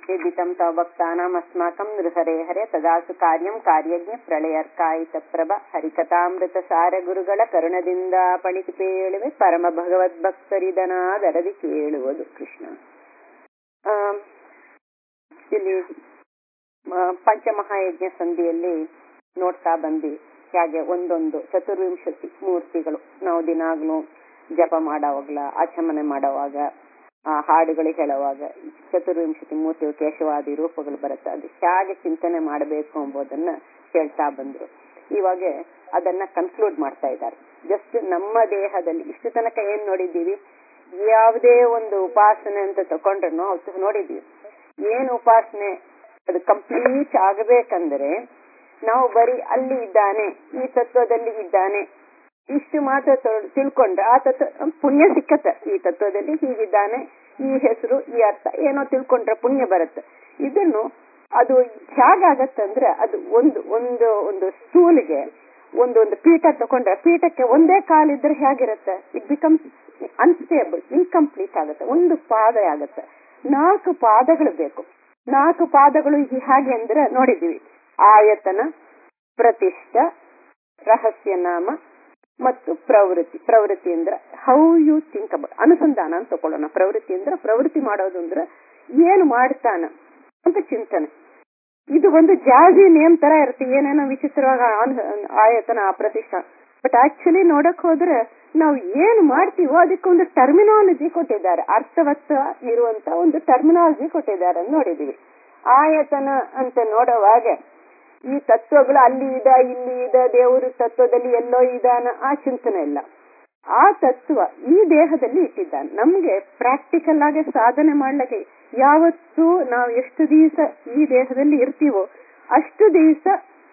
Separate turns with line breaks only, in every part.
यदितं तव भक्तानामस्माकं नृहरे हरे ತದಾಸು ಕಾರ್ಯಂ ಕಾರ್ಯಜ್ಞ ಪ್ರಳಯರ್ಕಾಯಿತ ಪ್ರಭ ಹರಿಕಥಾಮೃತ ಸಾರ ಗುರುಗಳ ಕರುಣದಿಂದ ಪಣಿತಿ ಪೇಳುವೆ ಪರಮ ಭಗವದ್ಭಕ್ತರಿದನಾದರದಿ ಕೇಳುವುದು ಕೃಷ್ಣ ಆ, ಇಲ್ಲಿ ಮ- ಪಂಚಮಹಾಯಜ್ಞ ಸಂಧಿಯಲ್ಲಿ ನೋಡ್ತಾ ಬಂದಿ ಹೇಗೆ ಒಂದೊಂದು ಚತುರ್ವಿಂಶತಿ ಮೂರ್ತಿಗಳು ನಾವು ದಿನಾಗ್ಲೂ ಜಪ ಮಾಡೋವಾಗ್ಲ ಆಚಮನೆ ಮಾಡುವಾಗ ಆ ಹಾಡುಗಳು ಹೇಳುವಾಗ ಚತುರ್ವಿಂಶತಿ ಮೂರ್ತಿಗಳು ಕೇಶವಾದಿ ರೂಪಗಳು ಬರುತ್ತೆ ಅದು ಹೇಗೆ ಚಿಂತನೆ ಮಾಡಬೇಕು ಎಂಬುದನ್ನ ಹೇಳ್ತಾ ಬಂದ್ರು ಇವಾಗ ಅದನ್ನ ಕನ್ಕ್ಲೂಡ್ ಮಾಡ್ತಾ ಇದ್ದಾರೆ ಜಸ್ಟ್ ನಮ್ಮ ದೇಹದಲ್ಲಿ ಇಷ್ಟು ತನಕ ಏನ್ ನೋಡಿದ್ದೀವಿ ಯಾವುದೇ ಒಂದು ಉಪಾಸನೆ ಅಂತ ತಕೊಂಡ್ರು ಅವತ್ತು ನೋಡಿದ್ದೀವಿ ಏನ್ ಉಪಾಸನೆ ಅದು ಕಂಪ್ಲೀಟ್ ಆಗಬೇಕಂದ್ರೆ ನಾವು ಬರೀ ಅಲ್ಲಿ ಇದ್ದಾನೆ ಈ ತತ್ವದಲ್ಲಿ ಇದ್ದಾನೆ ಇಷ್ಟು ಮಾತ್ರ ತ- ತಿಳ್ಕೊಂಡ್ರೆ ಆ ತತ್ವ ಪುಣ್ಯ ಸಿಕ್ಕತ್ತೆ ಈ ತತ್ವದಲ್ಲಿ ಹೀಗಿದ್ದಾನೆ ಈ ಹೆಸರು ಈ ಅರ್ಥ ಏನೋ ತಿಳ್ಕೊಂಡ್ರೆ ಪುಣ್ಯ ಬರುತ್ತೆ ಇದನ್ನು ಅದು ಹೇಗಾಗತ್ತಂದ್ರೆ ಅದು ಒಂದು ಒಂದು ಒಂದು ಸ್ಟೂಲ್ಗೆ ಒಂದು ಒಂದು ಪೀಠ ತಗೊಂಡ್ರೆ ಪೀಠಕ್ಕೆ ಒಂದೇ ಕಾಲಿದ್ರೆ ಹೇಗಿರುತ್ತೆ ಇಟ್ ಬಿಕಮ್ಸ್ ಅನ್ಸ್ಟೇಬಲ್ ಇನ್ಕಂಪ್ಲೀಟ್ ಆಗುತ್ತೆ ಒಂದು ಪಾದ ಆಗುತ್ತೆ ನಾಲ್ಕು ಪಾದಗಳು ಬೇಕು ನಾಲ್ಕು ಪಾದಗಳು ಹಿ- ಹೇಗೆ ಅಂದ್ರೆ ನೋಡಿದೀವಿ ಆಯತನ ಪ್ರತಿಷ್ಠ ರಹಸ್ಯ ನಾಮ ಮತ್ತು ಪ್ರವೃತ್ತಿ ಪ್ರವೃತ್ತಿ ಅಂದ್ರೆ ಹೌ ಯು ಥಿಂಕ್ ಅಬೌಟ್ ಅನುಸಂಧಾನ ಅಂತ ತಕೊಳ್ಳೋಣ ಪ್ರವೃತ್ತಿ ಅಂದ್ರೆ ಪ್ರವೃತ್ತಿ ಮಾಡೋದು ಅಂದ್ರೆ ಏನು ಮಾಡ್ತಾನ ಅಂತ ಚಿಂತನೆ ಇದು ಒಂದು ಜಾಜಿ ನೇಮ್ ತರ ಇರುತ್ತೆ ಏನೇನೋ ವಿಚಿತ್ರವಾಗಿ ಆನ್- ಆಯತನ ಅಪ್ರತಿಷ್ಠ ಬಟ್ ಆಕ್ಚುಲಿ ನೋಡಕ್ ಹೋದ್ರೆ ನಾವು ಏನ್ ಮಾಡ್ತೀವೋ ಅದಕ್ಕೆ ಒಂದು ಟರ್ಮಿನಾಲಜಿ ಕೊಟ್ಟಿದ್ದಾರೆ ಅರ್ಥವತ್ತ ಇರುವಂತ ಒಂದು ಟರ್ಮಿನಾಲಜಿ ಕೊಟ್ಟಿದ್ದಾರೆ ಅಂತ ನೋಡಿದೀವಿ ಆಯತನ ಅಂತ ನೋಡುವಾಗ ಈ ತತ್ವಗಳು ಅಲ್ಲಿ ಇದ ಇಲ್ಲಿ ಇದ ದೇವರು ತತ್ವದಲ್ಲಿ ಎಲ್ಲೋ ಇದಾನ ಆ ಚಿಂತನೆ ಇಲ್ಲ ಆ ತತ್ವ ಈ ದೇಹದಲ್ಲಿ ಇಟ್ಟಿದ್ದಾನೆ ನಮ್ಗೆ ಪ್ರಾಕ್ಟಿಕಲ್ ಆಗಿ ಸಾಧನೆ ಮಾಡ್ಲಿಕ್ಕೆ ಯಾವತ್ತೂ ನಾವು ಎಷ್ಟು ದಿವಸ ಈ ದೇಹದಲ್ಲಿ ಇರ್ತೀವೋ ಅಷ್ಟು ದಿವಸ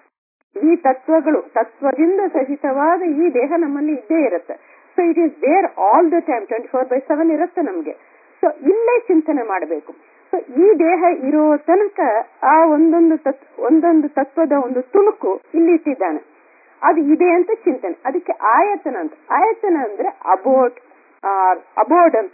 ಈ ತತ್ವಗಳು ತತ್ವದಿಂದ ಸಹಿತವಾದ ಈ ದೇಹ ನಮ್ಮಲ್ಲಿ ಇದ್ದೇ ಇರುತ್ತೆ so it is there all the time twenty four by seven ಇರುತ್ತೆ ನಮ್ಗೆ ಸೊ ಇಲ್ಲೇ ಚಿಂತನೆ ಮಾಡಬೇಕು ಸೊ ಈ ದೇಹ ಇರೋ ತನಕ ಆ ಒಂದೊಂದು ತತ್ ಒಂದೊಂದು ತತ್ವದ ಒಂದು ತುಣುಕು ಇಲ್ಲಿ ಇಟ್ಟಿದ್ದಾನೆ ಅದು ಇದೆ ಅಂತ ಚಿಂತನೆ ಅದಕ್ಕೆ ಆಯತನ ಅಂತ ಆಯತನ ಅಂದ್ರೆ ಅಬೋರ್ಡ್ ಅಬೋರ್ಡ್ ಅಂತ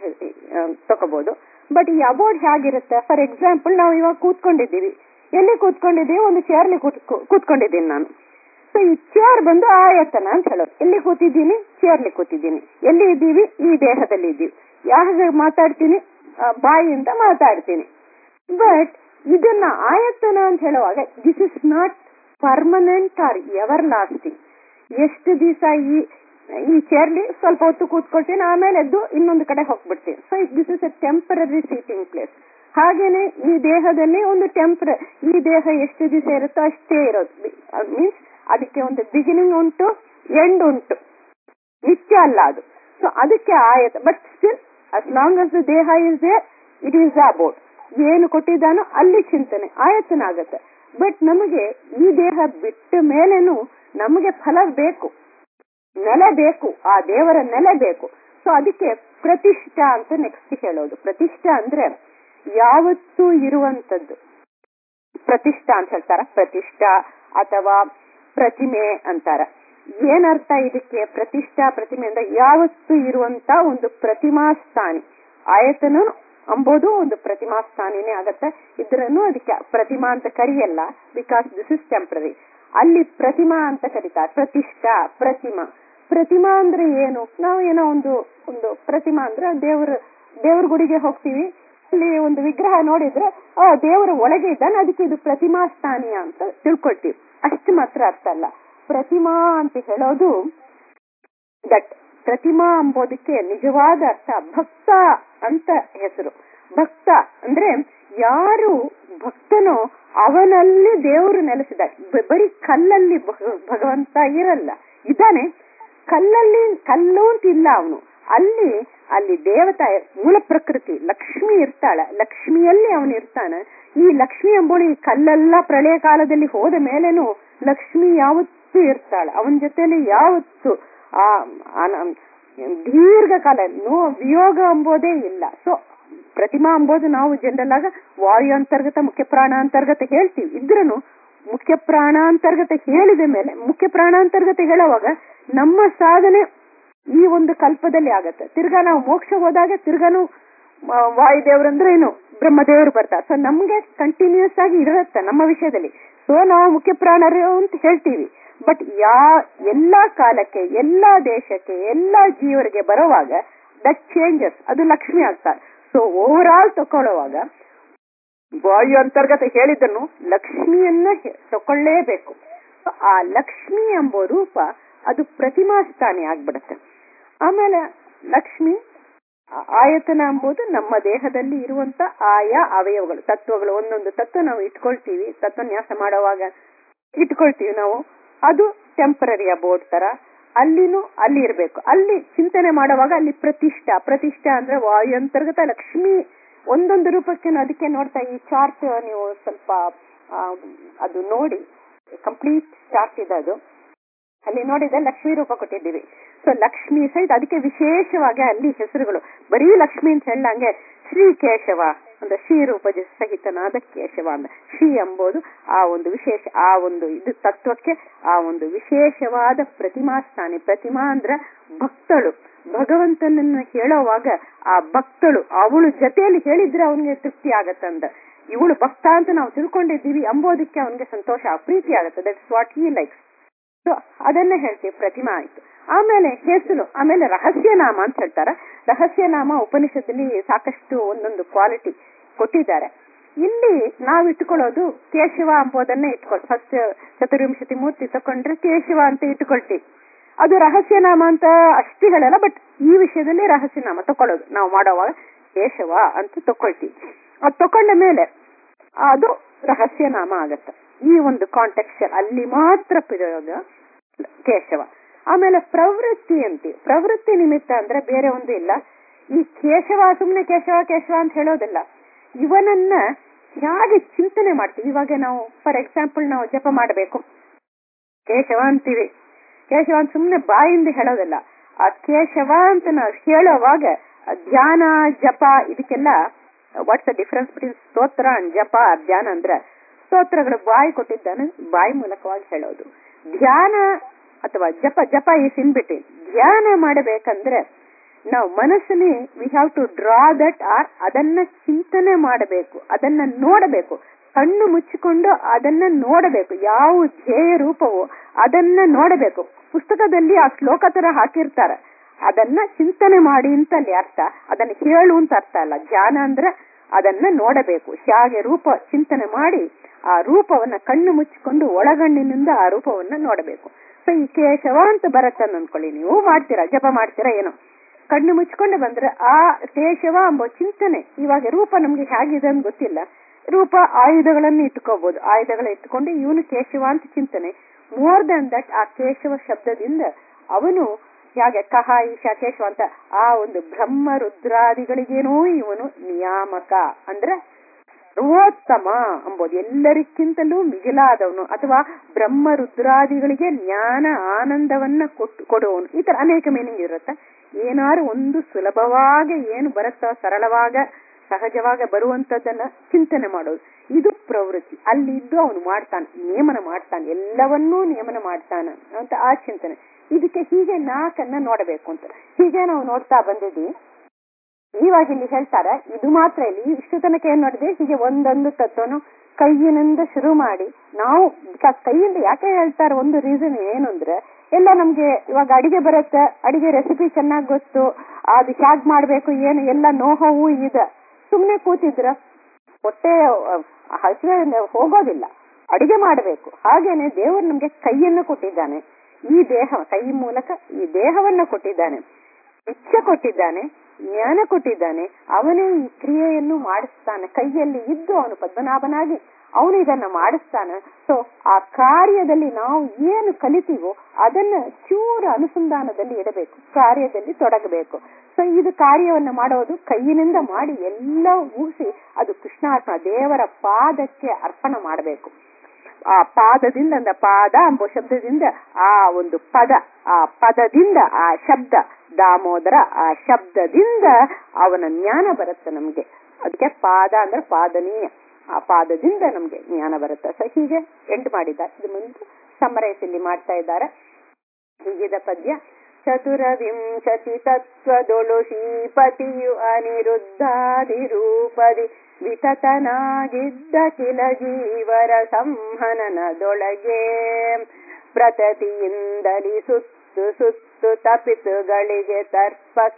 ತಗೋಬಹುದು ಬಟ್ ಈ ಅಬೋರ್ಡ್ ಹೇಗಿರುತ್ತೆ ಫಾರ್ ಎಕ್ಸಾಂಪಲ್ ನಾವು ಇವಾಗ ಕೂತ್ಕೊಂಡಿದ್ದೀವಿ ಎಲ್ಲಿ ಕೂತ್ಕೊಂಡಿದ್ದೀವಿ ಒಂದು ಚೇರ್ಲಿ ಕೂತ್ಕೊಂಡಿದ್ದೀನಿ ನಾನು ಸೊ ಈ ಚೇರ್ ಬಂದು ಆಯತನ ಅಂತ ಹೇಳೋದು ಎಲ್ಲಿ ಕೂತಿದ್ದೀನಿ ಚೇರ್ಲಿ ಕೂತಿದ್ದೀನಿ ಎಲ್ಲಿ ಇದ್ದೀವಿ ಈ ದೇಹದಲ್ಲಿ ಇದ್ದೀವಿ ಯಾವಾಗ ಮಾತಾಡ್ತೀನಿ ಆ, ಬಾಯಿಯಿಂದ ಮಾತಾಡ್ತೀನಿ ಬಟ್ ಇದನ್ನ ಆಯತನ ಅಂತ ಹೇಳುವಾಗ this is not permanent or everlasting ಎಷ್ಟು ದಿವಸ ಈ ಈ ಚೇರ್ಲಿ ಸ್ವಲ್ಪ ಹೊತ್ತು ಕೂತ್ಕೊಳ್ತೀನಿ ಆಮೇಲೆ ಎದ್ದು ಇನ್ನೊಂದು ಕಡೆ ಹೋಗ್ಬಿಡ್ತೀನಿ so this is a temporary seating place ಹಾಗೇನೆ ಈ ದೇಹದಲ್ಲಿ ಒಂದು ಟೆಂಪರ ಈ ದೇಹ ಎಷ್ಟು ದಿವಸ ಇರುತ್ತೋ ಅಷ್ಟೇ ಇರೋದು ಮೀನ್ಸ್ ಅದಕ್ಕೆ ಒಂದು ಬಿಗಿನಿಂಗ್ ಉಂಟು ಎಂಡ್ ಉಂಟು ನಿತ್ಯ ಅಲ್ಲ ಅದು ಸೊ ಅದಕ್ಕೆ ಆಯತ but still as long as the ದೇಹ is there it is about ಏನು ಕೊಟ್ಟಿದ್ದಾನೋ ಅಲ್ಲಿ ಚಿಂತನೆ ಆಯತನ ಆಗತ್ತೆ ಬಟ್ ನಮಗೆ ಈ ದೇಹ ಬಿಟ್ಟ ಮೇಲೇನು ನಮಗೆ ಫಲ ಬೇಕು ನೆಲೆ ಬೇಕು ಆ ದೇವರ ನೆಲೆ ಬೇಕು ಸೊ ಅದಕ್ಕೆ ಪ್ರತಿಷ್ಠಾ ಅಂತ ನೆಕ್ಸ್ಟ್ ಹೇಳೋದು ಪ್ರತಿಷ್ಠಾ ಅಂದ್ರೆ ಯಾವತ್ತೂ ಇರುವಂತದ್ದು ಪ್ರತಿಷ್ಠಾ ಅಂತ ಹೇಳ್ತಾರ ಪ್ರತಿಷ್ಠಾ ಅಥವಾ ಪ್ರತಿಮೆ ಅಂತಾರ ಏನರ್ಥ ಇದಕ್ಕೆ ಪ್ರತಿಷ್ಠಾ ಪ್ರತಿಮೆ ಅಂದ್ರೆ ಯಾವತ್ತೂ ಇರುವಂತ ಒಂದು ಪ್ರತಿಮಾ ಸ್ಥಾನಿ ಆಯತನ ಅಂಬೋದು ಒಂದು ಪ್ರತಿಮಾ ಸ್ಥಾನಿನೇ ಆಗತ್ತೆ ಇದ್ರನ್ನು ಅದಕ್ಕೆ ಪ್ರತಿಮಾ ಅಂತ ಕರಿಯಲ್ಲ ಬಿಕಾಸ್ ದಿಸ್ ಇಸ್ ಟೆಂಪ್ರರಿ ಅಲ್ಲಿ ಪ್ರತಿಮಾ ಅಂತ ಕರೀತಾರೆ ಪ್ರತಿಷ್ಠಾ ಪ್ರತಿಮಾ ಪ್ರತಿಮಾ ಅಂದ್ರೆ ಏನು ನಾವು ಏನೋ ಒಂದು ಒಂದು ಪ್ರತಿಮಾ ಅಂದ್ರೆ ದೇವ್ರ ದೇವ್ರ ಗುಡಿಗೆ ಹೋಗ್ತೀವಿ ಅಲ್ಲಿ ಒಂದು ವಿಗ್ರಹ ನೋಡಿದ್ರೆ ಆ ದೇವರ ಒಳಗೆ ಇದ್ದಾನೆ ಅದಕ್ಕೆ ಇದು ಪ್ರತಿಮಾ ಸ್ಥಾನೀಯ ಅಂತ ತಿಳ್ಕೊಳ್ತೀವಿ ಅಷ್ಟು ಮಾತ್ರ ಅರ್ಥ ಅಲ್ಲ ಪ್ರತಿಮಾ ಅಂತ ಹೇಳೋದು ದಟ್ ಪ್ರತಿಮಾ ಎಂಬುದಕ್ಕೆ ನಿಜವಾದ ಅರ್ಥ ಭಕ್ತ ಅಂತ ಹೆಸರು ಭಕ್ತ ಅಂದ್ರೆ ಯಾರು ಭಕ್ತನೋ ಅವನಲ್ಲಿ ದೇವರು ನೆಲೆಸಿದ ಬ- ಬರೀ ಕಲ್ಲಲ್ಲಿ ಭಗ- ಭಗವಂತ ಇರಲ್ಲ ಇದ್ದಾನೆ ಕಲ್ಲಲ್ಲಿ ಕಲ್ಲು ಅಂತ ಇಲ್ಲ ಅವನು ಅಲ್ಲಿ ಅಲ್ಲಿ ದೇವತಾ ಮೂಲ ಪ್ರಕೃತಿ ಲಕ್ಷ್ಮಿ ಇರ್ತಾಳೆ ಲಕ್ಷ್ಮಿಯಲ್ಲಿ ಅವನು ಇರ್ತಾನೆ ಈ ಲಕ್ಷ್ಮಿ ಎಂಬುಳು ಈ ಕಲ್ಲೆಲ್ಲ ಪ್ರಳಯ ಕಾಲದಲ್ಲಿ ಹೋದ ಮೇಲೇನು ಲಕ್ಷ್ಮಿ ಯಾವತ್ತೂ ಇರ್ತಾಳೆ ಅವನ ಜೊತೆಲಿ ಯಾವತ್ತು ಆ ಅನ- ದೀರ್ಘಕಾಲ ನೋ ವಿಯೋಗ ಎಂಬುದೇ ಇಲ್ಲ ಸೊ ಪ್ರತಿಮಾ ಎಂಬುದು ನಾವು ಜನರಲ್ ಆಗ ವಾಯು ಅಂತರ್ಗತ ಮುಖ್ಯ ಪ್ರಾಣ ಅಂತರ್ಗತ ಹೇಳ್ತೀವಿ ಇದ್ರನು ಮುಖ್ಯ ಪ್ರಾಣಾಂತರ್ಗತ ಹೇಳಿದ ಮೇಲೆ ಮುಖ್ಯ ಪ್ರಾಣಾಂತರ್ಗತ ಹೇಳುವಾಗ ನಮ್ಮ ಸಾಧನೆ ಈ ಒಂದು ಕಲ್ಪದಲ್ಲಿ ಆಗತ್ತೆ ತಿರ್ಗಾ ನಾವು ಮೋಕ್ಷ ಹೋದಾಗ ತಿರ್ಗಾನು ವಾಯುದೇವ್ರಂದ್ರೆ ಏನು ಬ್ರಹ್ಮದೇವರು ಬರ್ತಾರೆ ಸೊ ನಮ್ಗೆ ಕಂಟಿನ್ಯೂಸ್ ಆಗಿ ಇರುತ್ತೆ ನಮ್ಮ ವಿಷಯದಲ್ಲಿ ಸೊ ನಾವು ಮುಖ್ಯ ಪ್ರಾಣರು ಅಂತ ಹೇಳ್ತೀವಿ ಬಟ್ ಯಾ ಎಲ್ಲಾ ಕಾಲಕ್ಕೆ ಎಲ್ಲಾ ದೇಶಕ್ಕೆ ಎಲ್ಲಾ ಜೀವರಿಗೆ ಬರುವಾಗ ದಟ್ ಚೇಂಜಸ್ ಅದು ಲಕ್ಷ್ಮಿ ಆಗ್ತಾರೆ ಸೊ ಓವರ್ ಆಲ್ ತಕೊಳ್ಳುವಾಗ ವಾಯು ಅಂತರ್ಗತ ಹೇಳಿದ್ದನ್ನು ಲಕ್ಷ್ಮಿಯನ್ನ ಹೆ- ತಕೊಳ್ಳೇಬೇಕು So, ಆ ಲಕ್ಷ್ಮಿ ಎಂಬ ರೂಪ ಅದು ಪ್ರತಿಮಾ ಸ್ಥಾನಿ ಆಗ್ಬಿಡುತ್ತೆ ಆಮೇಲೆ ಲಕ್ಷ್ಮಿ ಆ- ಆಯತನ ಎಂಬುದು ನಮ್ಮ ದೇಹದಲ್ಲಿ ಇರುವಂತ ಆಯಾ ಅವಯವಗಳು ತತ್ವಗಳು ಒಂದೊಂದು ತತ್ವ ನಾವು ಇಟ್ಕೊಳ್ತೀವಿ ತತ್ವನ್ಯಾಸ ಮಾಡುವಾಗ ಇಟ್ಕೊಳ್ತೀವಿ ನಾವು ಅದು ಟೆಂಪರರಿ ಬೋರ್ಡ್ ತರ ಅಲ್ಲಿನೂ ಅಲ್ಲಿ ಇರಬೇಕು ಅಲ್ಲಿ ಚಿಂತನೆ ಮಾಡುವಾಗ ಅಲ್ಲಿ ಪ್ರತಿಷ್ಠಾ ಪ್ರತಿಷ್ಠಾ ಅಂದ್ರೆ ವಾಯು ಅಂತರ್ಗತ ಲಕ್ಷ್ಮಿ ಒಂದೊಂದು ರೂಪಕ್ಕೆ ಅದಕ್ಕೆ ನೋಡ್ತಾ ಈ ಚಾರ್ಟ್ ನೀವು ಸ್ವಲ್ಪ ಆ, ಅದು ನೋಡಿ ಕಂಪ್ಲೀಟ್ ಚಾರ್ಟ್ ಇದೆ ಅದು ಅಲ್ಲಿ ನೋಡಿದ್ರೆ ಲಕ್ಷ್ಮೀ ರೂಪ ಕೊಟ್ಟಿದ್ದೀವಿ ಸೊ ಲಕ್ಷ್ಮಿ ಸಹಿತ ಅದಕ್ಕೆ ವಿಶೇಷವಾಗಿ ಅಲ್ಲಿ ಹೆಸರುಗಳು ಬರೀ ಲಕ್ಷ್ಮಿ ಅಂತ ಹೇಳಂಗೆ ಶ್ರೀ ಕೇಶವ ಅಂದ್ರೆ ಶ್ರೀ ರೂಪ ಜ- ಸಹಿತನಾದ ಕೇಶವ ಅಂದ್ರೆ ಶ್ರೀ ಎಂಬುದು ಆ ಒಂದು ವಿಶೇಷ ಆ ಒಂದು ಇದು ತತ್ವಕ್ಕೆ ಆ ಒಂದು ವಿಶೇಷವಾದ ಪ್ರತಿಮಾ ಸ್ಥಾನಿ ಪ್ರತಿಮಾ ಅಂದ್ರೆ ಭಕ್ತಳು ಭಗವಂತನನ್ನ ಹೇಳೋವಾಗ ಆ ಭಕ್ತಳು ಅವಳು ಜೊತೆಯಲ್ಲಿ ಹೇಳಿದ್ರೆ ಅವನಿಗೆ ತೃಪ್ತಿ ಆಗತ್ತಂದ ಇವಳು ಭಕ್ತ ಅಂತ ನಾವು ತಿಳ್ಕೊಂಡಿದ್ದೀವಿ ಎಂಬುದಕ್ಕೆ ಅವನಿಗೆ ಸಂತೋಷ ಪ್ರೀತಿ ಆಗುತ್ತೆ that's what he likes so ಅದನ್ನ ಹೇಳ್ತೀವಿ ಪ್ರತಿಮಾ ಆಯ್ತು ಆಮೇಲೆ ಹೆಸರು ಆಮೇಲೆ ರಹಸ್ಯನಾಮ ಅಂತ ಹೇಳ್ತಾರೆ ರಹಸ್ಯನಾಮ ಉಪನಿಷತ್ತಲ್ಲಿ ಸಾಕಷ್ಟು ಒಂದೊಂದು ಕ್ವಾಲಿಟಿ ಕೊಟ್ಟಿದ್ದಾರೆ ಇಲ್ಲಿ ನಾವು ಇಟ್ಕೊಳ್ಳೋದು ಕೇಶವ ಎಂಬುದನ್ನೇ ಇಟ್ಕೊಳ್ಳಿ ಫಸ್ಟ್ ಚತುರ್ವಿಂಶತಿ ಮೂರ್ತಿ ತಕೊಂಡ್ರೆ ಕೇಶವ ಅಂತ ಇಟ್ಕೊಳ್ತೀವಿ ಅದು ರಹಸ್ಯನಾಮ ಅಂತ ಅಷ್ಟೇ ಹೇಳಲ್ಲ ಬಟ್ ಈ ವಿಷಯದಲ್ಲಿ ರಹಸ್ಯನಾಮ ತಕೊಳ್ಳೋದು ನಾವು ಮಾಡುವಾಗ ಕೇಶವ ಅಂತ ತಕೊಳ್ತೀವಿ ಅದು ತಕೊಂಡ ಮೇಲೆ ಅದು ರಹಸ್ಯನಾಮ ಆಗತ್ತೆ ಈ ಒಂದು ಕಾಂಟೆಕ್ಸ್ಚರ್ ಅಲ್ಲಿ ಮಾತ್ರ ಪ್ರಯೋಗ ಕೇಶವ ಆಮೇಲೆ ಪ್ರವೃತ್ತಿ ಅಂತೀವಿ ಪ್ರವೃತ್ತಿ ನಿಮಿತ್ತ ಅಂದ್ರೆ ಬೇರೆ ಒಂದು ಇಲ್ಲ ಈ ಕೇಶವ ಸುಮ್ನೆ ಕೇಶವ ಕೇಶವ ಅಂತ ಹೇಳೋದಿಲ್ಲ ಇವನನ್ನ ಹೇಗೆ ಚಿಂತನೆ ಮಾಡ್ತೀವಿ ಇವಾಗ ನಾವು ಫಾರ್ ಎಕ್ಸಾಂಪಲ್ ನಾವು ಜಪ ಮಾಡಬೇಕು ಕೇಶವ ಅಂತೀವಿ ಕೇಶವ ಅಂತ ಸುಮ್ನೆ ಬಾಯಿಂದ ಹೇಳೋದಿಲ್ಲ ಆ ಕೇಶವ ಅಂತ ನಾವು ಹೇಳೋವಾಗ ಆ ಧ್ಯಾನ ಜಪ ಇದಕ್ಕೆಲ್ಲ ವಾಟ್ಸ್ ದ ಡಿಫರೆನ್ಸ್ ಬಿಟ್ವೀನ್ ಸ್ತೋತ್ರ ಅಂಡ್ ಜಪ ಧ್ಯಾನ ಅಂದ್ರೆ ಸ್ತೋತ್ರಗಳು ಬಾಯಿ ಕೊಟ್ಟಿದ್ದಾನೆ ಬಾಯಿ ಮೂಲಕವಾಗಿ ಹೇಳೋದು ಧ್ಯಾನ ಅಥವಾ ಜಪ ಜಪ ಈಸ್ ಇನ್ ಬಿಟ್ವೀನ್ ಧ್ಯಾನ ಮಾಡಬೇಕಂದ್ರೆ ನಾವು ಮನಸ್ಸಲ್ಲಿ we have to draw that or ಅದನ್ನ ಚಿಂತನೆ ಮಾಡಬೇಕು ಅದನ್ನ ನೋಡಬೇಕು ಕಣ್ಣು ಮುಚ್ಚಿಕೊಂಡು ಅದನ್ನ ನೋಡಬೇಕು ಯಾವ ಧ್ಯೇಯ ರೂಪವೋ ಅದನ್ನ ನೋಡಬೇಕು ಪುಸ್ತಕದಲ್ಲಿ ಆ ಶ್ಲೋಕ ತರ ಹಾಕಿರ್ತಾರೆ ಅದನ್ನ ಚಿಂತನೆ ಮಾಡಿ ಅಂತ ಅಲ್ಲಿ ಅರ್ಥ ಅದನ್ನ ಹೇಳು ಅಂತ ಅರ್ಥ ಅಲ್ಲ ಧ್ಯಾನ ಅಂದ್ರೆ ಅದನ್ನ ನೋಡಬೇಕು ಹೇಗೆ ರೂಪ ಚಿಂತನೆ ಮಾಡಿ ಆ ರೂಪವನ್ನ ಕಣ್ಣು ಮುಚ್ಚಿಕೊಂಡು ಒಳಗಣ್ಣಿನಿಂದ ಆ ರೂಪವನ್ನ ನೋಡಬೇಕು ಸೊ ಈ ಕೇಶವ ಅಂತ ಬರತ್ತನ್ನ ಅನ್ಕೊಳ್ಳಿ ನೀವು ಮಾಡ್ತೀರಾ ಜಪ ಮಾಡ್ತೀರಾ ಏನೋ ಕಣ್ಣು ಮುಚ್ಕೊಂಡು ಬಂದ್ರೆ ಆ ಕೇಶವ ಎಂಬ ಚಿಂತನೆ ಇವಾಗ ರೂಪ ನಮ್ಗೆ ಹೇಗಿದೆ ಅಂತ ಗೊತ್ತಿಲ್ಲ ರೂಪ ಆಯುಧಗಳನ್ನು ಇಟ್ಕೋಬಹುದು ಆಯುಧಗಳ ಇಟ್ಕೊಂಡು ಇವನು ಕೇಶವ ಅಂತ ಚಿಂತನೆ ಮೋರ್ ದನ್ ದಟ್ ಆ ಕೇಶವ ಶಬ್ದದಿಂದ ಅವನು ಹೇಗೆ ಕಹ ಈಶಾ ಕೇಶವ ಅಂತ ಆ ಒಂದು ಬ್ರಹ್ಮ ರುದ್ರಾದಿಗಳಿಗೇನೋ ಇವನು ನಿಯಾಮಕ ಅಂದ್ರೆ ಸರ್ವೋತ್ತಮ ಎಂಬುದು ಎಲ್ಲರಿಗಿಂತಲೂ ಮಿಗಿಲಾದವನು ಅಥವಾ ಬ್ರಹ್ಮ ರುದ್ರಾದಿಗಳಿಗೆ ಜ್ಞಾನ ಆನಂದವನ್ನ ಕೊಟ್ಟು ಕೊಡುವವನು ಈ ತರ ಅನೇಕ ಮೀನಿಂಗ್ ಇರುತ್ತೆ ಏನಾರು ಒಂದು ಸುಲಭವಾಗಿ ಏನು ಬರುತ್ತೋ ಸರಳವಾಗ ಸಹಜವಾಗ ಬರುವಂತದ್ದನ್ನ ಚಿಂತನೆ ಮಾಡೋದು ಇದು ಪ್ರವೃತ್ತಿ ಅಲ್ಲಿದ್ದು ಅವನು ಮಾಡ್ತಾನೆ ನೇಮನ ಮಾಡ್ತಾನೆ ಎಲ್ಲವನ್ನೂ ನೇಮನ ಮಾಡ್ತಾನ ಅಂತ ಆ ಚಿಂತನೆ ಇದಕ್ಕೆ ಹೀಗೆ ನಾಲ್ಕನ್ನ ನೋಡಬೇಕು ಅಂತ ಹೀಗೆ ನಾವು ನೋಡ್ತಾ ಬಂದಿದ್ವಿ ಇವಾಗ ಇಲ್ಲಿ ಹೇಳ್ತಾರೆ ಇದು ಮಾತ್ರ ಇಲ್ಲಿ ಇಷ್ಟು ತನಕ ಏನ್ ನೋಡಿದೆ ಹೀಗೆ ಒಂದೊಂದು ತತ್ವನು ಕೈಯಿನಿಂದ ಶುರು ಮಾಡಿ ನಾವು ಕ- ಕೈಯಿಂದ ಯಾಕೆ ಹೇಳ್ತಾರೆ ಒಂದು ರೀಸನ್ ಏನು ಅಂದ್ರೆ ಎಲ್ಲ ನಮ್ಗೆ ಇವಾಗ ಅಡಿಗೆ ಬರುತ್ತೆ ಅಡಿಗೆ ರೆಸಿಪಿ ಚೆನ್ನಾಗಿ ಗೊತ್ತು ಅದು ಹ್ಯಾಗ್ ಮಾಡ್ಬೇಕು ಏನು ಎಲ್ಲ ನೋಹವು ಇದೆ ಸುಮ್ನೆ ಕೂತಿದ್ರ ಹೊಟ್ಟೆ ಹಸಿವೆ ಹೋಗೋದಿಲ್ಲ ಅಡಿಗೆ ಮಾಡಬೇಕು ಹಾಗೇನೆ ದೇವರು ನಮ್ಗೆ ಕೈಯನ್ನು ಕೊಟ್ಟಿದ್ದಾನೆ ಈ ದೇಹ ಕೈ ಮೂಲಕ ಈ ದೇಹವನ್ನ ಕೊಟ್ಟಿದ್ದಾನೆ ಇಚ್ಛೆ ಕೊಟ್ಟಿದ್ದಾನೆ ಜ್ಞಾನ ಕೊಟ್ಟಿದ್ದಾನೆ ಅವನೇ ಈ ಕ್ರಿಯೆಯನ್ನು ಮಾಡಿಸ್ತಾನೆ ಕೈಯಲ್ಲಿ ಇದ್ದು ಅವನು ಪದ್ಮನಾಭನಾಗಿ ಅವನು ಇದನ್ನ ಮಾಡಿಸ್ತಾನೆ ಸೊ ಆ ಕಾರ್ಯದಲ್ಲಿ ನಾವು ಏನು ಕಲಿತೀವೋ ಅದನ್ನ ಚೂರ ಅನುಸಂಧಾನದಲ್ಲಿ ಇಡಬೇಕು ಕಾರ್ಯದಲ್ಲಿ ತೊಡಗಬೇಕು ಸೊ ಇದು ಕಾರ್ಯವನ್ನ ಮಾಡೋದು ಕೈಯಿನಿಂದ ಮಾಡಿ ಎಲ್ಲ ಮುಗಿಸಿ ಅದು ಕೃಷ್ಣಾರ್ಪಣ ದೇವರ ಪಾದಕ್ಕೆ ಅರ್ಪಣ ಮಾಡಬೇಕು ಆ ಪಾದದಿಂದ ಅಂದ ಪಾದ ಎಂಬ ಶಬ್ದದಿಂದ ಆ ಒಂದು ಪದ ಆ ಪದದಿಂದ ಆ ಶಬ್ದ ದಾಮೋದರ ಆ ಶಬ್ದದಿಂದ ಅವನ ಜ್ಞಾನ ಬರುತ್ತೆ ನಮ್ಗೆ ಅದಕ್ಕೆ ಪಾದ ಅಂದ್ರೆ ಪಾದನೀಯ ಆ ಪಾದದಿಂದ ನಮ್ಗೆ ಜ್ಞಾನ ಬರುತ್ತೆ ಸೊ ಹೀಗೆ ಎಂಟು ಮಾಡಿದ್ದಾರೆ ಇದು ಮುಂದೆ ಸಮರೈಸ್ ಇಲ್ಲಿ ಮಾಡ್ತಾ ಇದ್ದಾರೆ ಹೀಗಿದ ಪದ್ಯ ಚತುರವಿಂಶತಿ ತತ್ವದೊಳು ಶ್ರೀಪತಿಯು ಅನಿರುದ್ಧಾದಿರೂಪದಿ ವಿತತನಾಗಿದ್ದ ಕಿಲ ಜೀವರ ಸಂಹನನದೊಳಗೆ ಪ್ರತತಿಯಿಂದಲಿ ಸುತ್ತು ಸುತ್ತು ತಪಿತುಗಳಿಗೆ ತರ್ಪಕ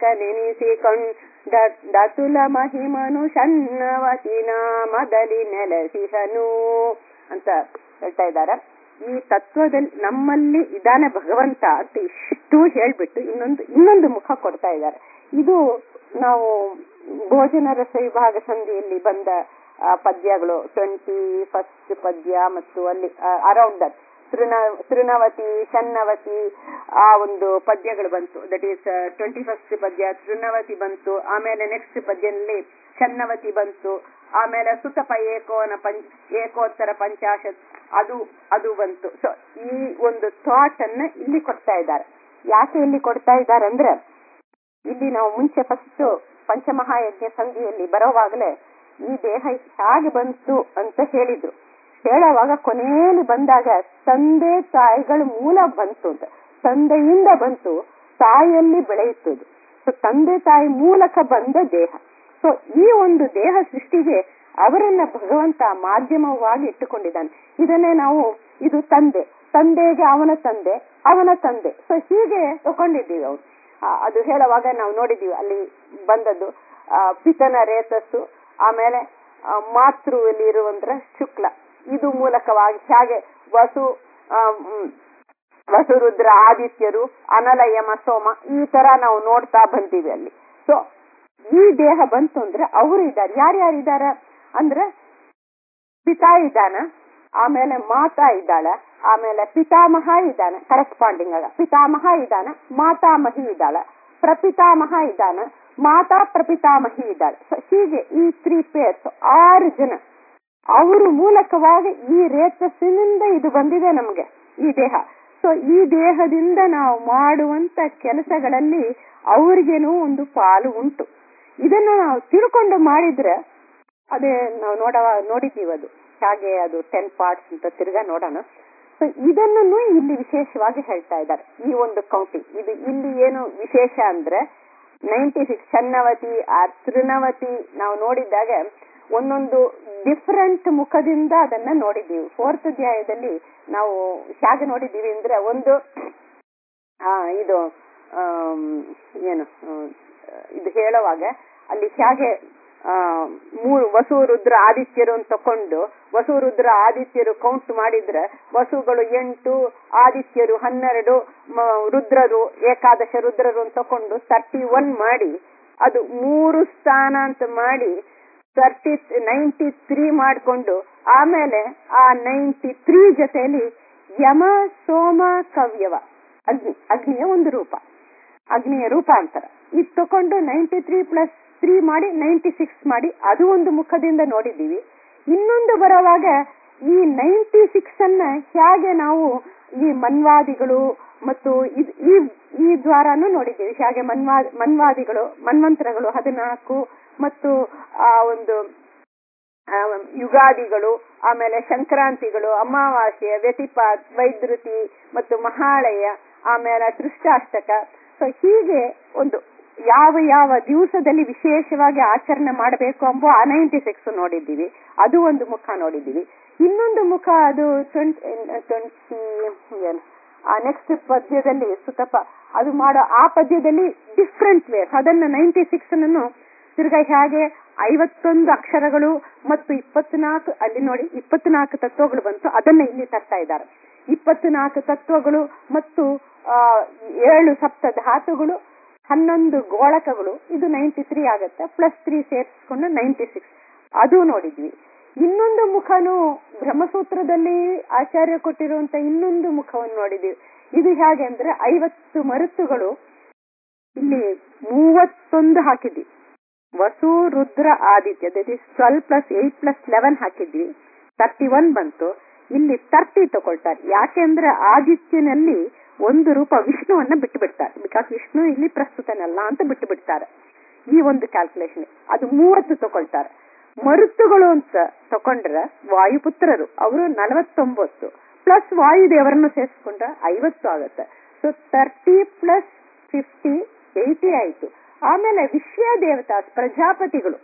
ನೆನೆಸಿಕೊಂಡತುಲ ಮಹಿಮನು ಶನ್ನವತಿ ನಾಮದಲ್ಲಿ ನೆಲೆಸಿಹನು ಅಂತ ಹೇಳ್ತಾ ಇದ್ದಾರೆ ಈ ತತ್ವದಲ್ಲಿ ನಮ್ಮಲ್ಲಿ ಇದಾನೆ ಭಗವಂತ ಅಂತ ಇಷ್ಟು ಹೇಳ್ಬಿಟ್ಟು ಇನ್ನೊಂದು ಇನ್ನೊಂದು ಮುಖ ಕೊಡ್ತಾ ಇದ್ದಾರೆ ಇದು ನಾವು ಭೋಜನ ರಸ ವಿಭಾಗ ಸಂಧಿಯಲ್ಲಿ ಬಂದ ಆ, ಪದ್ಯಗಳು ಟ್ವೆಂಟಿ ಫಸ್ಟ್ ಪದ್ಯ ಮತ್ತು ಅಲ್ಲಿ ಅರೌಂಡ್ ದಟ್ ತೃಣ ತೃಣವತಿ ಶನ್ನವತಿ ಆ ಒಂದು ಪದ್ಯಗಳು ಬಂತು ದಟ್ ಈಸ್ ಟ್ವೆಂಟಿ ಫಸ್ಟ್ ಪದ್ಯ ತೃಣವತಿ ಬಂತು ಆಮೇಲೆ ನೆಕ್ಸ್ಟ್ ಪದ್ಯದಲ್ಲಿ ಶನ್ನವತಿ ಬಂತು ಆಮೇಲೆ ಸುತಪ ಏಕೋನ ಪಂಚ ಏಕೋತ್ತರ ಪಂಚಾಶತ್ ಅದು ಅದು ಬಂತು ಸೊ ಈ ಒಂದು ಥಾಟ್ ಅನ್ನ ಇಲ್ಲಿ ಕೊಡ್ತಾ ಇದ್ದಾರೆ ಯಾಕೆ ಇಲ್ಲಿ ಕೊಡ್ತಾ ಇದ್ದಾರೆ ಅಂದ್ರೆ ಇಲ್ಲಿ ನಾವು ಮುಂಚೆ ಫಸ್ಟ್ ಪಂಚಮಹಾಯಜ್ಞ ಸಂಧಿಯಲ್ಲಿ ಬರೋವಾಗಲೇ ಈ ದೇಹ ಹೇಗೆ ಬಂತು ಅಂತ ಹೇಳಿದ್ರು ಹೇಳುವಾಗ ಕೊನೆಯಲ್ಲಿ ಬಂದಾಗ ತಂದೆ ತಾಯಿಗಳ ಮೂಲ ಬಂತು ಅಂತ ತಂದೆಯಿಂದ ಬಂತು ತಾಯಿಯಲ್ಲಿ ಬೆಳೆಯಿತು ಅದು. ಸೊ ತಂದೆ ತಾಯಿ ಮೂಲಕ ಬಂದ ದೇಹ ಸೊ ಈ ಒಂದು ದೇಹ ಸೃಷ್ಟಿಗೆ ಅವರನ್ನ ಭಗವಂತ ಮಾಧ್ಯಮವಾಗಿ ಇಟ್ಟುಕೊಂಡಿದ್ದಾನೆ ಇದನ್ನೇ ನಾವು ಇದು ತಂದೆ ತಂದೆಗೆ ಅವನ ತಂದೆ ಅವನ ತಂದೆ ಸೊ ಹೀಗೆ ತಗೊಂಡಿದ್ದೀವಿ ಅವ್ರು ಆ, ಅದು ಹೇಳುವಾಗ ನಾವು ನೋಡಿದೀವಿ ಅಲ್ಲಿ ಬಂದದ್ದು ಆ, ಪಿತನ ರೇತಸ್ಸು ಆಮೇಲೆ ಆ, ಮಾತೃಯಲ್ಲಿ ಇರುವಂದ್ರ ಶುಕ್ಲ ಇದು ಮೂಲಕವಾಗಿ ಹೇಗೆ ವಸು ಆ, ಮ್, ವಸುರುದ್ರ ಆದಿತ್ಯರು ಅನಲ ಯಮ ಸೋಮ ಈ ತರ ನಾವು ನೋಡ್ತಾ ಬಂದೀವಿ ಅಲ್ಲಿ ಸೊ ಈ ದೇಹ ಬಂತು ಅಂದ್ರೆ ಅವರು ಇದ್ದಾರೆ ಯಾರ್ಯಾರು ಇದ್ದಾರ ಅಂದ್ರೆ ಪಿತಾ ಇದ್ದಾನ ಆಮೇಲೆ ಮಾತಾ ಇದ್ದಾಳ ಆಮೇಲೆ ಪಿತಾಮಹ ಇದ್ದಾನೆ ಕರೆಸ್ಪಾಂಡಿಂಗ್ ಆಗ ಪಿತಾಮಹ ಇದ್ದಾನ ಮಾತಾಮಹಿ ಇದ್ದಾಳ ಪ್ರಪಿತಾಮಹ ಇದ್ದಾನ ಮಾತಾ ಪ್ರಪಿತಾಮಹಿ ಇದ್ದಾಳೆ So ಹೀಗೆ ಈ ತ್ರೀ ಪೇರ್ಸ್ ಆರು ಜನ ಅವರು ಮೂಲಕವಾಗಿ ಈ ರೇತಸ್ಸಿನಿಂದ ಇದು ಬಂದಿದೆ ನಮಗೆ ಈ ದೇಹ ಸೊ ಈ ದೇಹದಿಂದ ನಾವು ಮಾಡುವಂತ ಕೆಲಸಗಳಲ್ಲಿ ಅವ್ರಿಗೇನೋ ಒಂದು ಪಾಲು ಉಂಟು ಇದನ್ನ ನಾವು ತಿಳ್ಕೊಂಡು ಮಾಡಿದ್ರೆ ಅದೇ ನಾವು ನೋಡ ನೋಡಿದ್ದೀವಿ ಅದು ಹಾಗೆ ಅದು ಟೆನ್ ಪಾರ್ಟ್ಸ್ ಅಂತ ತಿರ್ಗಾ ನೋಡೋಣ ಸೊ ಇದನ್ನು ಇಲ್ಲಿ ವಿಶೇಷವಾಗಿ ಹೇಳ್ತಾ ಇದ್ದಾರೆ ಈ ಒಂದು ಕೌಂಟಿಂಗ್ ಇದು ಇಲ್ಲಿ ಏನು ವಿಶೇಷ ಅಂದ್ರೆ ನೈಂಟಿ ಸಿಕ್ಸ್ ಚನ್ನವತಿ ಆ ತೃಣವತಿ ನಾವು ನೋಡಿದಾಗ ಒಂದೊಂದು ಡಿಫರೆಂಟ್ ಮುಖದಿಂದ ಅದನ್ನ ನೋಡಿದ್ದೀವಿ ಫೋರ್ತ್ ಅಧ್ಯಾಯದಲ್ಲಿ ನಾವು ಹೇಗೆ ನೋಡಿದ್ದೀವಿ ಅಂದ್ರೆ ಒಂದು ಆ ಇದು ಆಮ್, ಏನು ಆ, ಇದು ಹೇಳುವಾಗ ಅಲ್ಲಿ ಹೇಗೆ ಆ, ಮೂರು ವಸು ರುದ್ರ ಆದಿತ್ಯರು ಅಂತ ತಕೊಂಡು ವಸು ರುದ್ರ ಆದಿತ್ಯರು ಕೌಂಟ್ ಮಾಡಿದ್ರೆ ವಸುಗಳು ಎಂಟು ಆದಿತ್ಯರು ಹನ್ನೆರಡು ಮ- ರುದ್ರರು ಏಕಾದಶ ರುದ್ರರು ಅಂತ ತಕೊಂಡು ತರ್ಟಿ ಒನ್ ಮಾಡಿ ಅದು ಮೂರು ಸ್ಥಾನ ಅಂತ ಮಾಡಿ ತರ್ಟಿ ನೈಂಟಿ ತ್ರೀ ಮಾಡಿಕೊಂಡು ಆಮೇಲೆ ಆ ನೈಂಟಿ ತ್ರೀ ಜೊತೆಯಲ್ಲಿ ಯಮ ಸೋಮ ಕವ್ಯವ ಅಗ್ನಿ ಅಗ್ನಿಯ ಒಂದು ರೂಪ ಅಗ್ನಿಯ ರೂಪಾಂತರ ಇದು ತಕೊಂಡು ನೈಂಟಿ ತ್ರೀ ಪ್ಲಸ್ ತ್ರೀ ಮಾಡಿ ನೈಂಟಿ ಸಿಕ್ಸ್ ಮಾಡಿ ಅದು ಒಂದು ಮುಖದಿಂದ ನೋಡಿದ್ದೀವಿ ಇನ್ನೊಂದು ಬರುವಾಗ ಈ ನೈಂಟಿ ಸಿಕ್ಸ್ ಅನ್ನ ಹೇಗೆ ನಾವು ಈ ಮನ್ವಾದಿಗಳು ಮತ್ತು ಇದ್- ಈ ಈ ದ್ವಾರನು ನೋಡಿದ್ದೀವಿ ಹೇಗೆ ಮನ್ವಾ ಮನ್ವಾದಿಗಳು ಮನ್ವಂತರಗಳು ಹದಿನಾಲ್ಕು ಮತ್ತು ಆ ಒಂದು ಆ, ಯುಗಾದಿಗಳು ಆಮೇಲೆ ಸಂಕ್ರಾಂತಿಗಳು ಅಮಾವಾಸ್ಯೆ ವ್ಯತಿಪಾತ್ ವೈದ್ರುತಿ ಮತ್ತು ಮಹಾಳಯ ಆಮೇಲೆ ತೃಷ್ಟಾಷ್ಟಕ ಸೊ ಹೀಗೆ ಒಂದು ಯಾವ ಯಾವ ದಿವಸದಲ್ಲಿ ವಿಶೇಷವಾಗಿ ಆಚರಣೆ ಮಾಡಬೇಕು ಎಂಬ ಆ ನೈಂಟಿ ಸಿಕ್ಸ್ ನೋಡಿದ್ದೀವಿ ಅದು ಒಂದು ಮುಖ ನೋಡಿದ್ದೀವಿ ಇನ್ನೊಂದು ಮುಖ ಅದು ಟ್ವೆಂಟಿ ಟ್ವೆಂಟಿ ಏನು ಆ ನೆಕ್ಸ್ಟ್ ಪದ್ಯದಲ್ಲಿ ಸುತಪ ಅದು ಮಾಡೋ ಆ ಪದ್ಯದಲ್ಲಿ ಡಿಫ್ರೆಂಟ್ ವೇಸ್ ಅದನ್ನ ನೈಂಟಿ ಸಿಕ್ಸ್ ಅನ್ನು ತಿರ್ಗಾ ಹೇಗೆ ಐವತ್ತೊಂದು ಅಕ್ಷರಗಳು ಮತ್ತು ಇಪ್ಪತ್ನಾಲ್ಕು ಅಲ್ಲಿ ನೋಡಿ ಇಪ್ಪತ್ನಾಲ್ಕು ತತ್ವಗಳು ಬಂತು ಅದನ್ನ ಇಲ್ಲಿ ತರ್ತಾ ಇದ್ದಾರೆ ಇಪ್ಪತ್ನಾಲ್ಕು ತತ್ವಗಳು ಮತ್ತು ಆ, ಏಳು ಸಪ್ತ ಧಾತುಗಳು ಹನ್ನೊಂದು ಗೋಳಕಗಳು ಇದು ನೈಂಟಿ ತ್ರೀ ಆಗುತ್ತೆ ಪ್ಲಸ್ ತ್ರೀ ಸೇರಿಸ್ಕೊಂಡು ನೈಂಟಿ ಸಿಕ್ಸ್ ಅದು ನೋಡಿದ್ವಿ ಇನ್ನೊಂದು ಮುಖನು ಬ್ರಹ್ಮಸೂತ್ರದಲ್ಲಿ ಆಚಾರ್ಯ ಕೊಟ್ಟಿರುವಂತ ಇನ್ನೊಂದು ಮುಖವನ್ನು ನೋಡಿದ್ವಿ ಇದು ಹೇಗೆ ಅಂದ್ರೆ ಐವತ್ತು ಮರುತ್ತುಗಳು ಇಲ್ಲಿ ಮೂವತ್ತೊಂದು ಹಾಕಿದ್ವಿ Vasu Rudra Aditya that is twelve plus eight plus eleven ಹಾಕಿದ್ವಿ ತರ್ಟಿ ಒನ್ ಬಂತು ಇಲ್ಲಿ ತರ್ಟಿ ತಗೊಳ್ತಾರೆ ಯಾಕೆಂದ್ರೆ ಆದಿತ್ಯನಲ್ಲಿ ಒಂದು ರೂಪ ವಿಷ್ಣುವನ್ನ ಬಿಟ್ಟು ಬಿಡ್ತಾರೆ ಬಿಕಾಸ್ ವಿಷ್ಣು ಇಲ್ಲಿ ಪ್ರಸ್ತುತನಲ್ಲ ಅಂತ ಬಿಟ್ಟು ಬಿಡ್ತಾರೆ ಈ ಒಂದು ಕ್ಯಾಲ್ಕುಲೇಷನ್ ಅದು ಮೂವತ್ತು ತಗೊಳ್ತಾರೆ ಮರುತ್ತುಗಳು ಅಂತ ತಕೊಂಡ್ರೆ ವಾಯುಪುತ್ರರು ಅವರು ನಲವತ್ತೊಂಬತ್ತು ಪ್ಲಸ್ ವಾಯುದೇವರನ್ನು ಸೇರಿಸ್ಕೊಂಡ್ರೆ ಐವತ್ತು ಆಗುತ್ತೆ so thirty plus fifty eighty ಆಯ್ತು ಆಮೇಲೆ ವಿಶ್ವ ದೇವತಾ ಪ್ರಜಾಪತಿಗಳು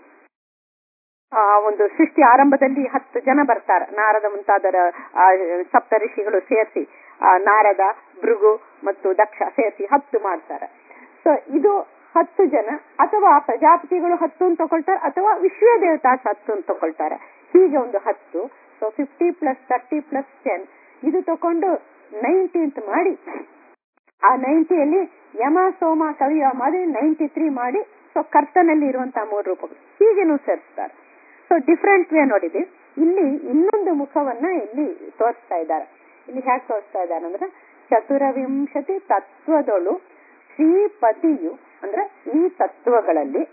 ಆ ಒಂದು ಸೃಷ್ಟಿ ಆರಂಭದಲ್ಲಿ ಹತ್ತು ಜನ ಬರ್ತಾರೆ ನಾರದ ಮುಂತಾದರ ಆ, ಸಪ್ತ ಋಷಿಗಳು ಸೇರಿಸಿ ನಾರದ ಭೃಗು ಮತ್ತು ದಕ್ಷ ಸೇರಿಸಿ ಹತ್ತು ಮಾಡ್ತಾರೆ ಸೊ ಇದು ಹತ್ತು ಜನ ಅಥವಾ ಪ್ರಜಾಪತಿಗಳು ಹತ್ತು ಅಂತ ತಗೊಳ್ತಾರೆ ಅಥವಾ ವಿಶ್ವ ದೇವತಾಸ್ ಹತ್ತು ಅಂತ ತಗೊಳ್ತಾರೆ ಹೀಗೆ ಒಂದು ಹತ್ತು so fifty plus thirty plus ten ಇದು ತಕೊಂಡು ನೈಂಟಿ ಅಂತ ಮಾಡಿ ಆ ನೈಂಟಿಯಲ್ಲಿ ಯಮ ಸೋಮ ಕವಿಯ ಮಾಡಿ ನೈಂಟಿ ತ್ರೀ ಮಾಡಿ ಸೊ ಕರ್ತನಲ್ಲಿ ಇರುವಂತಹ ಮೂರು ರೂಪಗಳು ಹೀಗೇನು ಸೇರಿಸ್ತಾರೆ ಸೊ ಡಿಫ್ರೆಂಟ್ ವೇ ನೋಡಿದ್ವಿ ಇಲ್ಲಿ ಇನ್ನೊಂದು ಮುಖವನ್ನ ಇಲ್ಲಿ ತೋರಿಸ್ತಾ ಇದ್ದಾರೆ ಇಲ್ಲಿ ಹೇಗೆ ತೋರಿಸ್ತಾ ಇದ್ದಾರೆ ಅಂದ್ರೆ ಚತುರವಿಂಶತಿ ತತ್ವದೊಳು ಶ್ರೀಪತಿಯು ಅಂದ್ರೆ ಈ ತತ್ವಗಳಲ್ಲಿ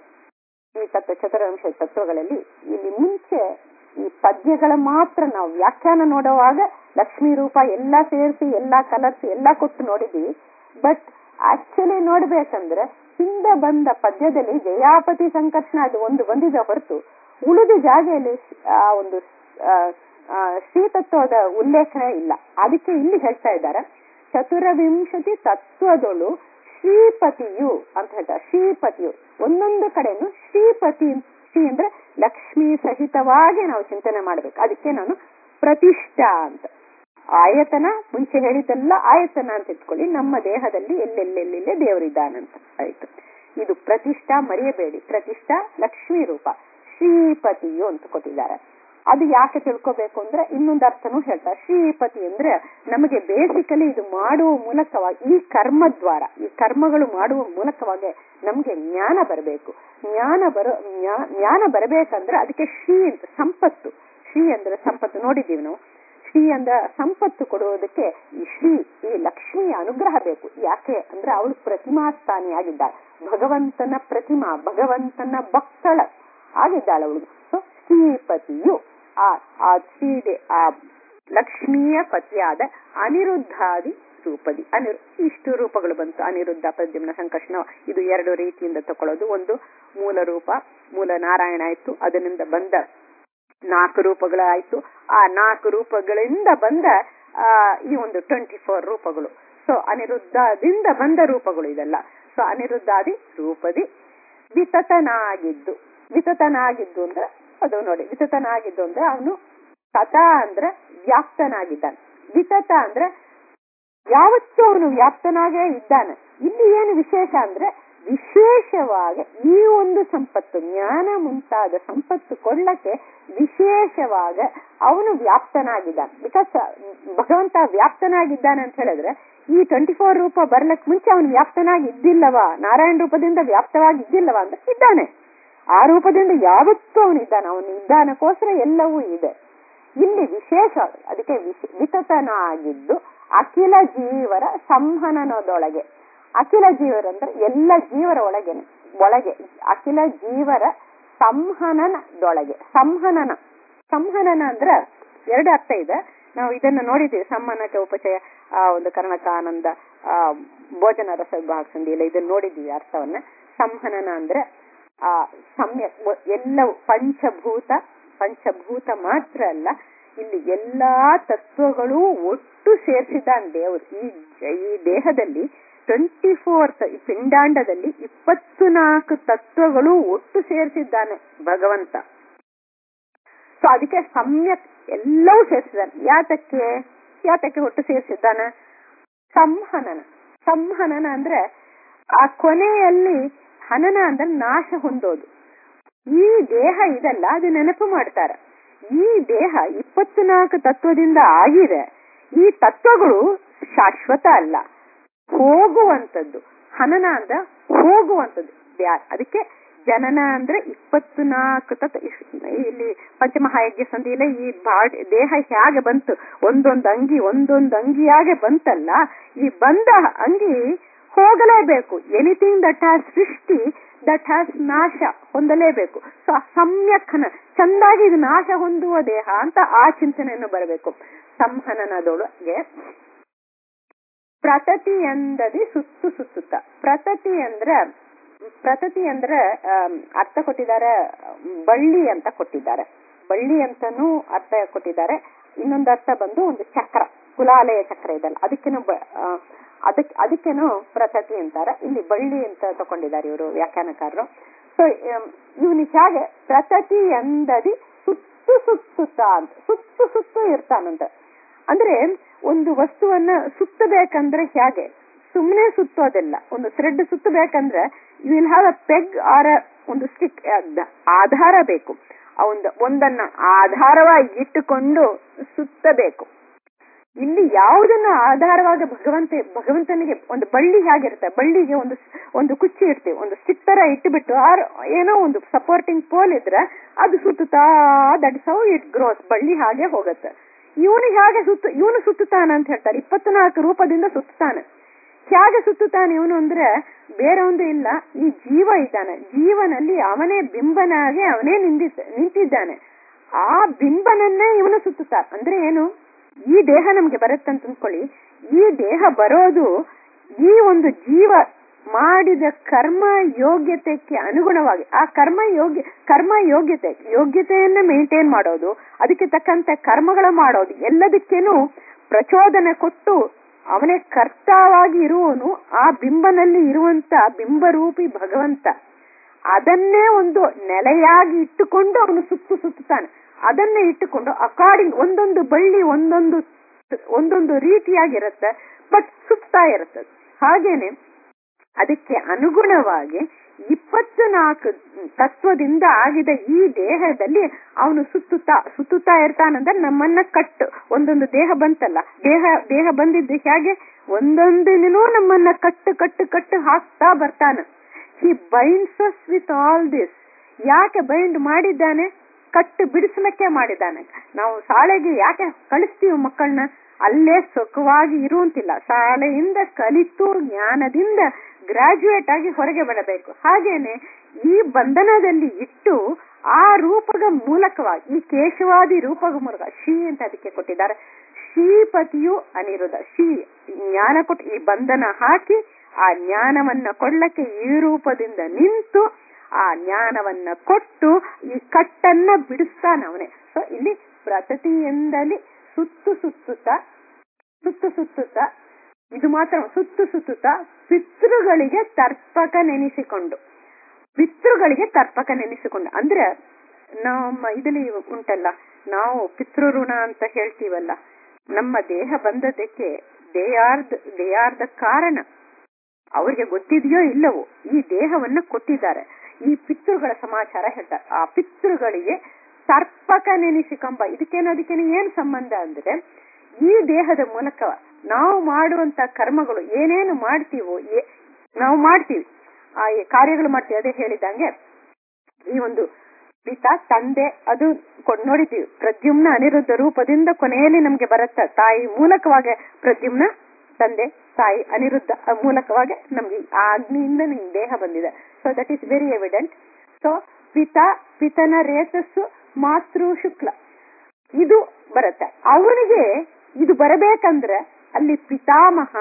ಈ ತತ್ವ ಚತುರ್ವಿಂಶ ತತ್ವಗಳಲ್ಲಿ ಇಲ್ಲಿ ಮುಂಚೆ ಈ ಪದ್ಯಗಳ ಮಾತ್ರ ನಾವು ವ್ಯಾಖ್ಯಾನ ನೋಡುವಾಗ ಲಕ್ಷ್ಮೀ ರೂಪ ಎಲ್ಲ ಸೇರಿಸಿ ಎಲ್ಲಾ ಕಲರ್ಸ್ ಎಲ್ಲ ಕೊಟ್ಟು ನೋಡಿದ್ವಿ ಬಟ್ ಆಕ್ಚುಲಿ ನೋಡ್ಬೇಕಂದ್ರೆ ಹಿಂದೆ ಬಂದ ಪದ್ಯದಲ್ಲಿ ಜಯಾಪತಿ ಸಂಕರ್ಷಣ ಅದು ಒಂದು ಬಂದಿದೆ ಹೊರತು ಉಳಿದ ಜಾಗೆಯಲ್ಲಿ ಆ ಒಂದು ಆ, ಆ, ಶ್ರೀತತ್ವದ ಉಲ್ಲೇಖನ ಇಲ್ಲ ಅದಕ್ಕೆ ಇಲ್ಲಿ ಹೇಳ್ತಾ ಇದ್ದಾರೆ ಚತುರವಿಂಶತಿ ತತ್ವದೊಳು ಶ್ರೀಪತಿಯು ಅಂತ ಹೇಳ್ತಾರೆ ಶ್ರೀಪತಿಯು ಒಂದೊಂದು ಕಡೆನು ಶ್ರೀಪತಿ ಶ್ರೀ ಅಂದ್ರೆ ಲಕ್ಷ್ಮಿ ಸಹಿತವಾಗಿ ನಾವು ಚಿಂತನೆ ಮಾಡ್ಬೇಕು ಅದಕ್ಕೆ ನಾನು ಪ್ರತಿಷ್ಠಾ ಅಂತ ಆಯತನ ಮುಂಚೆ ಹೇಳಿದ್ದೆಲ್ಲ ಆಯತನ ಅಂತ ಇಟ್ಕೊಳ್ಳಿ ನಮ್ಮ ದೇಹದಲ್ಲಿ ಎಲ್ಲೆಲ್ಲೆಲ್ಲೆಲ್ಲೇ ದೇವರಿದ್ದಾನಂತ ಆಯ್ತು ಇದು ಪ್ರತಿಷ್ಠಾ ಮರೆಯಬೇಡಿ ಪ್ರತಿಷ್ಠಾ ಲಕ್ಷ್ಮೀ ರೂಪ ಶ್ರೀಪತಿಯು ಅಂತ ಕೊಟ್ಟಿದ್ದಾರೆ ಅದು ಯಾಕೆ ತಿಳ್ಕೋಬೇಕು ಅಂದ್ರೆ ಇನ್ನೊಂದು ಅರ್ಥನೂ ಹೇಳ್ತಾರೆ ಶ್ರೀಪತಿ ಅಂದ್ರೆ ನಮಗೆ ಬೇಸಿಕಲಿ ಇದು ಮಾಡುವ ಮೂಲಕವಾಗಿ ಈ ಕರ್ಮ ದ್ವಾರ ಈ ಕರ್ಮಗಳು ಮಾಡುವ ಮೂಲಕವಾಗಿ ನಮ್ಗೆ ಜ್ಞಾನ ಬರಬೇಕು ಜ್ಞಾನ ಬರೋ ಜ್ಞಾ- ಜ್ಞಾನ ಬರಬೇಕಂದ್ರೆ ಅದಕ್ಕೆ ಶ್ರೀ ಅಂತ ಸಂಪತ್ತು ಶ್ರೀ ಅಂದ್ರೆ ಸಂಪತ್ತು ನೋಡಿದ್ದೀವಿ ನಾವು ಶ್ರೀ ಅಂದ ಸಂಪತ್ತು ಕೊಡುವುದಕ್ಕೆ ಈ ಶ್ರೀ ಈ ಲಕ್ಷ್ಮಿಯ ಅನುಗ್ರಹ ಬೇಕು ಯಾಕೆ ಅಂದ್ರೆ ಅವಳು ಪ್ರತಿಮಾ ಸ್ಥಾನಿಯಾಗಿದ್ದಾಳೆ ಭಗವಂತನ ಪ್ರತಿಮಾ ಭಗವಂತನ ಭಕ್ತಳ ಆಗಿದ್ದಾಳೆ ಅವಳು ಸೊ ಶ್ರೀಪತಿಯು ಆ ಆ ಶ್ರೀ ಆ ಲಕ್ಷ್ಮಿಯ ಪತಿಯಾದ ಅನಿರುದ್ಧಾದಿ ರೂಪದಿ ಅನಿರು ಇಷ್ಟು ರೂಪಗಳು ಬಂತು ಅನಿರುದ್ಧ ಪ್ರದ್ಯುಮ್ನ ಸಂಕರ್ಷಣ ಇದು ಎರಡು ರೀತಿಯಿಂದ ತಕೊಳ್ಳೋದು ಒಂದು ಮೂಲ ರೂಪ ಮೂಲ ನಾರಾಯಣ ಆಯ್ತು ಅದರಿಂದ ಬಂದ ನಾಲ್ಕು ರೂಪಗಳಾಯ್ತು ಆ ನಾಲ್ಕು ರೂಪಗಳಿಂದ ಬಂದ ಆ ಈ ಒಂದು ಟ್ವೆಂಟಿ ಫೋರ್ ರೂಪಗಳು ಸೊ ಅನಿರುದ್ಧದಿಂದ ಬಂದ ರೂಪಗಳು ಇದೆಲ್ಲ ಸೊ ಅನಿರುದ್ಧಾದಿ ರೂಪದಿ ವಿತತನಾಗಿದ್ದು ವಿತತನಾಗಿದ್ದು ಅಂದ್ರೆ ಅದು ನೋಡಿ ವಿತತನಾಗಿದ್ದು ಅಂದ್ರೆ ಅವನು ತತ ಅಂದ್ರೆ ವ್ಯಾಪ್ತನಾಗಿದ್ದಾನೆ ವಿತತ ಅಂದ್ರೆ ಯಾವತ್ತೂ ಅವನು ವ್ಯಾಪ್ತನಾಗೇ ಇದ್ದಾನೆ ಇಲ್ಲಿ ಏನು ವಿಶೇಷ ಅಂದ್ರೆ ವಿಶೇಷವಾಗಿ ಈ ಒಂದು ಸಂಪತ್ತು ಜ್ಞಾನ ಮುಂತಾದ ಸಂಪತ್ತು ಕೊಳ್ಳಕ್ಕೆ ವಿಶೇಷವಾಗ ಅವನು ವ್ಯಾಪ್ತನಾಗಿದ್ದಾನೆ ಬಿಕಾಸ್ ಭಗವಂತ ವ್ಯಾಪ್ತನಾಗಿದ್ದಾನೆ ಅಂತ ಹೇಳಿದ್ರೆ ಈ ಟ್ವೆಂಟಿ ಫೋರ್ ರೂಪ ಬರ್ಲಕ್ ಮುಂಚೆ ಅವನು ವ್ಯಾಪ್ತನಾಗಿ ಇದ್ದಿಲ್ಲವಾ ನಾರಾಯಣ ರೂಪದಿಂದ ವ್ಯಾಪ್ತವಾಗಿ ಇದ್ದಿಲ್ಲವಾ ಅಂದ್ರೆ ಇದ್ದಾನೆ ಆ ರೂಪದಿಂದ ಯಾವತ್ತೂ ಅವನು ಇದ್ದಾನೆ ಅವನು ಇದ್ದಾನಕ್ಕೋಸ್ಕರ ಎಲ್ಲವೂ ಇದೆ ಇಲ್ಲಿ ವಿಶೇಷ ಅದಕ್ಕೆ ವಿಶ- ವಿತತನಾಗಿದ್ದು ಅಖಿಲ ಜೀವರ ಸಂಹನನದೊಳಗೆ ಅಖಿಲ ಜೀವರಂದ್ರೆ ಎಲ್ಲ ಜೀವರ ಒಳಗೆ ಒಳಗೆ ಅಖಿಲ ಜೀವರ ಸಂಹನನದೊಳಗೆ ಸಂಹನನ ಸಂಹನನ ಅಂದ್ರೆ ಎರಡು ಅರ್ಥ ಇದೆ ನಾವು ಇದನ್ನ ನೋಡಿದ್ದೀವಿ ಸಂಹನಕ ಉಪಚಯ ಆ ಒಂದು ಕರ್ಣಕಾನಂದ ಆ ಭೋಜನ ರಸ ವಿಭಾಗ ಸಂಧಿಯಲ್ಲಿ ಇದನ್ನ ನೋಡಿದ್ದೀವಿ ಅರ್ಥವನ್ನ ಸಂಹನನ ಅಂದ್ರೆ ಆ ಸಮ್ಯ ಎಲ್ಲವೂ ಪಂಚಭೂತ ಪಂಚಭೂತ ಮಾತ್ರ ಅಲ್ಲ ಇಲ್ಲಿ ಎಲ್ಲಾ ತತ್ವಗಳು ಒಟ್ಟು ಸೇರಿಸಿದ್ದಾನೆ ದೇವರು ಈ ಈ ದೇಹದಲ್ಲಿ ಟ್ವೆಂಟಿ ಫೋರ್ತ್ ಈ ಪಿಂಡಾಂಡದಲ್ಲಿ ಇಪ್ಪತ್ತು ನಾಲ್ಕು ತತ್ವಗಳು ಒಟ್ಟು ಸೇರಿಸಿದ್ದಾನೆ ಭಗವಂತ ಸೊ ಅದಕ್ಕೆ ಸಮ್ಯಕ್ ಎಲ್ಲವೂ ಸೇರಿಸಿದ್ದಾನೆ ಯಾತಕ್ಕೆ ಯಾತಕ್ಕೆ ಒಟ್ಟು ಸೇರಿಸಿದ್ದಾನೆ ಸಂಹನನ ಸಂಹನನ ಅಂದ್ರೆ ಆ ಕೊನೆಯಲ್ಲಿ ಹನನ ಅಂದ್ರೆ ನಾಶ ಹೊಂದೋದು ಈ ದೇಹ ಇದಲ್ಲ ಅದು ನೆನಪು ಮಾಡ್ತಾರೆ ಈ ದೇಹ ಇಪ್ಪತ್ತು ನಾಲ್ಕು ತತ್ವದಿಂದ ಆಗಿದೆ ಈ ತತ್ವಗಳು ಶಾಶ್ವತ ಅಲ್ಲ ಹೋಗುವಂತದ್ದು ಹನನ ಅಂದ್ರೆ ಹೋಗುವಂತದ್ದು ಬ್ಯಾ- ಅದಕ್ಕೆ ಜನನ ಅಂದ್ರೆ ಇಪ್ಪತ್ತು ನಾಲ್ಕು ತತ್ವ ಇಶ್- ಇಲ್ಲಿ ಪಂಚಮಹಾಯಜ್ಞ ಸಂಧಿಯಲ್ಲಿ ಈ ಬಾಡ್ ದೇಹ ಹೇಗೆ ಬಂತು ಒಂದೊಂದು ಅಂಗಿ ಒಂದೊಂದು ಅಂಗಿಯಾಗೆ ಬಂತಲ್ಲ ಈ ಬಂದ ಅಂಗಿ ಹೋಗಲೇಬೇಕು ಎನಿಥಿಂಗ್ ದಟ್ ಹ್ಯಾಸ್ ಸೃಷ್ಟಿ ದಟ್ ಹ್ಯಾಸ್ ನಾಶ ಹೊಂದಲೇಬೇಕು ಸೊ ಸಮ್ಯಕ್ಕನ ಚಂದಾಗಿ ಇದು ನಾಶ ಹೊಂದುವ ದೇಹ ಅಂತ ಆ ಚಿಂತನೆಯನ್ನು ಬರಬೇಕು ಸಂಹನನದೊಳಗೆ ಪ್ರತತಿ ಎಂದದಿ ಸುತ್ತು ಸುತ್ತುತ್ತ ಪ್ರತತಿ ಅಂದ್ರೆ ಪ್ರತತಿ ಅಂದ್ರೆ ಆಮ್, ಅರ್ಥ ಕೊಟ್ಟಿದ್ದಾರೆ ಬಳ್ಳಿ ಅಂತ ಕೊಟ್ಟಿದ್ದಾರೆ ಬಳ್ಳಿ ಅಂತಾನೂ ಅರ್ಥ ಕೊಟ್ಟಿದ್ದಾರೆ ಇನ್ನೊಂದು ಅರ್ಥ ಬಂದು ಒಂದು ಚಕ್ರ ಕುಲಾಲಯ ಚಕ್ರ ಇದಲ್ಲ ಅದಕ್ಕೇನು ಬ- ಆ, ಅದಕ್ಕೆ ಅದಕ್ಕೇನು ಪ್ರತತಿ ಅಂತಾರ ಇಲ್ಲಿ ಬಳ್ಳಿ ಅಂತ ತಕೊಂಡಿದ್ದಾರೆ ಇವರು ವ್ಯಾಖ್ಯಾನಕಾರರು ಸೊ ಇವನು ಹೇಗೆ ಪ್ರತತಿ ಎಂದದಿ ಸುತ್ತು ಸುತ್ತುತ್ತಾ ಅಂತ ಸುತ್ತು ಸುತ್ತು ಇರ್ತಾನಂತ ಅಂದ್ರೆ ಒಂದು ವಸ್ತುವನ್ನ ಸುತ್ತಬೇಕಂದ್ರೆ ಹೇಗೆ ಸುಮ್ಮನೆ ಸುತ್ತೋದಿಲ್ಲ ಒಂದು ಥ್ರೆಡ್ ಸುತ್ತಬೇಕಂದ್ರೆ you will have a peg or ಒಂದು ಸ್ಟಿಕ್ ಆಧಾರ ಬೇಕು ಆ ಒಂದು ಒಂದನ್ನ ಆಧಾರವಾಗಿ ಇಟ್ಟುಕೊಂಡು ಸುತ್ತಬೇಕು ಇಲ್ಲಿ ಯಾವುದನ್ನ ಆಧಾರವಾಗಿ ಭಗವಂತ ಭಗವಂತನಿಗೆ ಒಂದು ಬಳ್ಳಿ ಹೇಗಿರುತ್ತೆ ಬಳ್ಳಿಗೆ ಒಂದು ಒಂದು ಕುಚ್ಚಿ ಇಡ್ತೀವಿ ಒಂದು ಸ್ಟಿಕ್ ತರ ಇಟ್ಟುಬಿಟ್ಟು ಆರ್ ಏನೋ ಒಂದು ಸಪೋರ್ಟಿಂಗ್ ಪೋಲ್ ಇದ್ರೆ ಅದು ಸುತ್ತುತ್ತಾ ದಟ್ ಹೌ ಇಟ್ ಗ್ರೋಸ್ ಬಳ್ಳಿ ಹಾಗೆ ಹೋಗುತ್ತೆ ಇವನು ಹೇಗೆ ಸುತ್ತ ಇವನು ಸುತ್ತುತ್ತಾನ ಅಂತ ಹೇಳ್ತಾರೆ ಇಪ್ಪತ್ನಾಲ್ಕು ರೂಪದಿಂದ ಸುತ್ತಾನೆ ಹೇಗೆ ಸುತ್ತುತ್ತಾನೆ ಇವನು ಅಂದ್ರೆ ಬೇರೆ ಒಂದು ಇಲ್ಲ ಈ ಜೀವ ಇದ್ದಾನೆ ಜೀವನಲ್ಲಿ ಅವನೇ ಬಿಂಬನಾಗಿ ಅವನೇ ನಿಂದಿದ್ದ ನಿಂತಿದ್ದಾನೆ ಆ ಬಿಂಬನನ್ನೇ ಇವನು ಸುತ್ತುತ್ತಾ ಅಂದ್ರೆ ಏನು ಈ ದೇಹ ನಮ್ಗೆ ಬರುತ್ತಂತ ಅಂದ್ಕೊಳ್ಳಿ ಈ ದೇಹ ಬರೋದು ಈ ಒಂದು ಜೀವ ಮಾಡಿದ ಕರ್ಮ ಯೋಗ್ಯತೆಗೆ ಅನುಗುಣವಾಗಿ ಆ ಕರ್ಮ ಯೋಗ್ಯ ಕರ್ಮ ಯೋಗ್ಯತೆ ಯೋಗ್ಯತೆಯನ್ನ ಮೇಂಟೈನ್ ಮಾಡೋದು ಅದಕ್ಕೆ ತಕ್ಕಂತೆ ಕರ್ಮಗಳ ಮಾಡೋದು ಎಲ್ಲದಕ್ಕೇನು ಪ್ರಚೋದನೆ ಕೊಟ್ಟು ಅವನೇ ಕರ್ತಾವಾಗಿ ಇರುವವನು ಆ ಬಿಂಬನಲ್ಲಿ ಇರುವಂತ ಬಿಂಬರೂಪಿ ಭಗವಂತ ಅದನ್ನೇ ಒಂದು ನೆಲೆಯಾಗಿ ಇಟ್ಟುಕೊಂಡು ಅವನು ಸುತ್ತು ಸುತ್ತಾನೆ ಅದನ್ನೇ ಇಟ್ಟುಕೊಂಡು ಅಕಾರ್ಡಿಂಗ್ ಒಂದೊಂದು ಬಳ್ಳಿ ಒಂದೊಂದು ಒಂದೊಂದು ರೀತಿಯಾಗಿರುತ್ತೆ ಬಟ್ ಸುತ್ತಾ ಇರುತ್ತೆ ಹಾಗೇನೆ ಅದಕ್ಕೆ ಅನುಗುಣವಾಗಿ ಇಪ್ಪತ್ತು ನಾಲ್ಕು ತತ್ವದಿಂದ ಆಗಿದ ಈ ದೇಹದಲ್ಲಿ ಅವನು ಸುತ್ತುತ್ತಾ ಸುತ್ತುತ್ತಾ ಇರ್ತಾನಂದ್ರೆ ನಮ್ಮನ್ನ ಕಟ್ಟು ಒಂದೊಂದು ದೇಹ ಬಂತಲ್ಲ ದೇಹ ದೇಹ ಬಂದಿದ್ದು ಹೇಗೆ ಒಂದೊಂದಿನೂ ನಮ್ಮನ್ನ ಕಟ್ಟು ಕಟ್ಟು ಕಟ್ಟು ಹಾಕ್ತಾ ಬರ್ತಾನ he binds us with all this ಯಾಕೆ ಬೈಂಡ್ ಮಾಡಿದ್ದಾನೆ ಕಟ್ಟು ಬಿಡಿಸ್ಲಿಕ್ಕೆ ಮಾಡಿದ್ದಾನೆ ನಾವು ಶಾಲೆಗೆ ಯಾಕೆ ಕಳಿಸ್ತೀವಿ ಮಕ್ಕಳನ್ನ ಅಲ್ಲೇ ಸುಖವಾಗಿ ಇರುವಂತಿಲ್ಲ ಶಾಲೆಯಿಂದ ಕಲಿತು ಜ್ಞಾನದಿಂದ ಗ್ರಾಜುಯೇಟ್ ಆಗಿ ಹೊರಗೆ ಬರಬೇಕು ಹಾಗೇನೆ ಈ ಬಂಧನದಲ್ಲಿ ಇಟ್ಟು ಆ ರೂಪದ ಮೂಲಕವಾಗಿ ಈ ಕೇಶವಾದಿ ರೂಪದ ಮೂಲಕ ಶ್ರೀ ಅಂತ ಅದಕ್ಕೆ ಕೊಟ್ಟಿದ್ದಾರೆ ಶ್ರೀಪತಿಯು ಅನಿರುದ್ಧ ಶ್ರೀ ಜ್ಞಾನ ಕೊಟ್ಟು ಈ ಬಂಧನ ಹಾಕಿ ಆ ಜ್ಞಾನವನ್ನ ಕೊಡ್ಲಕ್ಕೆ ಈ ರೂಪದಿಂದ ನಿಂತು ಆ ಜ್ಞಾನವನ್ನ ಕೊಟ್ಟು ಈ ಕಟ್ಟನ್ನ ಬಿಡಿಸ್ತಾನ ಅವನೇ ಸೊ ಇಲ್ಲಿ ಪ್ರತತಿಯಿಂದಲೇ ಸುತ್ತು ಸುತ್ತುತ್ತಾ ಸುತ್ತು ಸುತ್ತುತ್ತಾ ಇದು ಮಾತ್ರ ಸುತ್ತು ಸುತ್ತುತ್ತಾ ಪಿತೃಗಳಿಗೆ ತರ್ಪಕ ನೆನೆಸಿಕೊಂಡು ಪಿತೃಗಳಿಗೆ ತರ್ಪಕ ನೆನೆಸಿಕೊಂಡು ಅಂದ್ರೆ ನಮ್ಮ ಇದರಲ್ಲಿ ಉಂಟಲ್ಲ ನಾವು ಪಿತೃ ಋಣ ಅಂತ ಹೇಳ್ತೀವಲ್ಲ ನಮ್ಮ ದೇಹ ಬಂದದಕ್ಕೆ they are they are the ಕಾರಣ ಅವ್ರಿಗೆ ಗೊತ್ತಿದೆಯೋ ಇಲ್ಲವೋ ಈ ದೇಹವನ್ನ ಕೊಟ್ಟಿದ್ದಾರೆ ಈ ಪಿತೃಗಳ ಸಮಾಚಾರ ಹೇಳ್ತಾರೆ ಆ ಪಿತೃಗಳಿಗೆ ಸರ್ಪಕ ನೆನೆಸಿಕೊಂಬ ಇದಕ್ಕೇನು ಅದಕ್ಕೇನು ಏನ್ ಸಂಬಂಧ ಅಂದ್ರೆ ಈ ದೇಹದ ಮೂಲಕ ನಾವು ಮಾಡುವಂತ ಕರ್ಮಗಳು ಏನೇನು ಮಾಡ್ತೀವೋ ನಾವು ಮಾಡ್ತೀವಿ ಆ ಕಾರ್ಯಗಳು ಮಾಡ್ತೀವಿ ಅದೇ ಹೇಳಿದಂಗೆ ಈ ಒಂದು ಪಿತ ತಂದೆ ಅದು ನೋಡಿದ್ದೀವಿ ಪ್ರದ್ಯುಮ್ನ ಅನಿರುದ್ಧ ರೂಪದಿಂದ ಕೊನೆಯಲ್ಲಿ ನಮ್ಗೆ ಬರುತ್ತ ತಾಯಿ ಮೂಲಕವಾಗಿ ಪ್ರದ್ಯುಮ್ನ ತಂದೆ ತಾಯಿ ಅನಿರುದ್ಧ ಮೂಲಕವಾಗಿ ನಮ್ಗೆ ಆ ಅಗ್ನಿಯಿಂದ ನಿಮ್ ದೇಹ ಬಂದಿದೆ so that is very evident so ಪಿತ ಪಿತನ ರೇತಸ್ಸು ಮಾತೃ ಶುಕ್ಲ ಇದು ಬರುತ್ತೆ ಅವನಿಗೆ ಇದು ಬರಬೇಕಂದ್ರೆ ಅಲ್ಲಿ ಪಿತಾಮಹ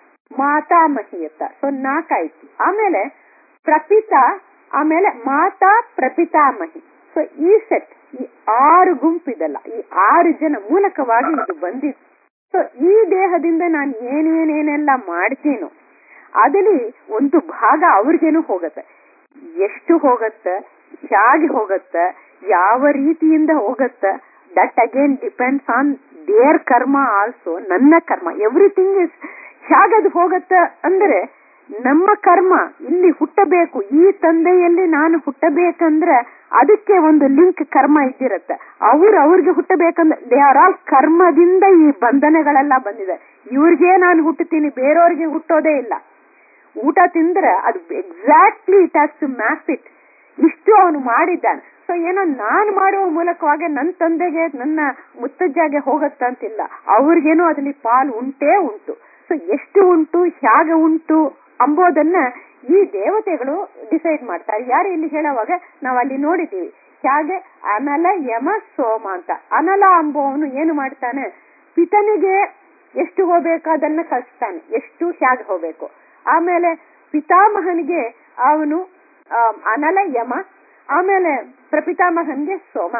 ಮಾತಾಮಹಿ ಅಂತ ಸೊ ನಾಲ್ಕಾಯ್ತು ಆಮೇಲೆ ಪ್ರಪಿತ ಆಮೇಲೆ ಮಾತಾ ಪ್ರಪಿತಾಮಹಿ ಸೊ ಈ ಸೆಟ್ ಈ ಆರು ಗುಂಪಿದಲ್ಲ ಈ ಆರು ಜನ ಮೂಲಕವಾಗಿ ಇದು ಬಂದಿತ್ತು ಸೊ ಈ ದೇಹದಿಂದ ನಾನು ಏನೇನೇನೆಲ್ಲ ಮಾಡ್ತೀನೋ ಅದಲ್ಲಿ ಒಂದು ಭಾಗ ಅವ್ರಿಗೇನು ಹೋಗತ್ತೆ ಎಷ್ಟು ಹೋಗತ್ತೆ ಹೇಗೆ ಹೋಗತ್ತೆ ಯಾವ ರೀತಿಯಿಂದ ಹೋಗತ್ತೆ that again depends on their karma also ನನ್ನ ಕರ್ಮ ಎವ್ರಿಥಿಂಗ್ ಇಸ್ ಹೇಗದು ಹೋಗತ್ತ ಅಂದ್ರೆ ನಮ್ಮ ಕರ್ಮ ಇಲ್ಲಿ ಹುಟ್ಟಬೇಕು ಈ ತಂದೆಯಲ್ಲಿ ನಾನು ಹುಟ್ಟಬೇಕಂದ್ರೆ ಅದಕ್ಕೆ ಒಂದು ಲಿಂಕ್ ಕರ್ಮ ಇದ್ದಿರತ್ತೆ ಅವ್ರು ಅವ್ರಿಗೆ ಹುಟ್ಟಬೇಕಂದ್ರೆ ದೇ ಆರ್ ಆಲ್ ಕರ್ಮದಿಂದ ಈ ಬಂಧನಗಳೆಲ್ಲ ಬಂದಿದೆ ಇವ್ರಿಗೆ ನಾನು ಹುಟ್ಟುತ್ತೀನಿ ಬೇರೆಯವ್ರಿಗೆ ಹುಟ್ಟೋದೇ ಇಲ್ಲ ಊಟ ತಿಂದ್ರೆ ಅದು exactly it has to map it ಇಷ್ಟು ಅವನು ಮಾಡಿದ್ದಾನೆ ಸೊ ಏನೋ ನಾನು ಮಾಡುವ ಮೂಲಕವಾಗಿ ನನ್ನ ತಂದೆಗೆ ನನ್ನ ಮುತ್ತಜ್ಜಾಗೆ ಹೋಗತ್ತಂತಿಲ್ಲ ಅವ್ರಿಗೇನೋ ಅದ್ರಲ್ಲಿ ಪಾಲು ಉಂಟೇ ಉಂಟು ಸೊ ಎಷ್ಟು ಉಂಟು ಹೇಗೆ ಉಂಟು ಅಂಬೋದನ್ನ ಈ ದೇವತೆಗಳು ಡಿಸೈಡ್ ಮಾಡ್ತಾರೆ ಯಾರು ಇಲ್ಲಿ ಹೇಳುವಾಗ ನಾವು ಅಲ್ಲಿ ನೋಡಿದ್ದೀವಿ ಹೇಗೆ ಅನಲ ಯಮ ಸೋಮ ಅಂತ ಅನಲ ಅಂಬೋವನು ಏನು ಮಾಡ್ತಾನೆ ಪಿತನಿಗೆ ಎಷ್ಟು ಹೋಗ್ಬೇಕು ಅದನ್ನ ಕಳಿಸ್ತಾನೆ ಎಷ್ಟು ಹೇಗೆ ಹೋಗ್ಬೇಕು ಆಮೇಲೆ ಪಿತಾಮಹನಿಗೆ ಅವನು ಅನಲ ಯಮ ಆಮೇಲೆ ಪ್ರಪಿತಾಮಹನ್ಗೆ ಸೋಮ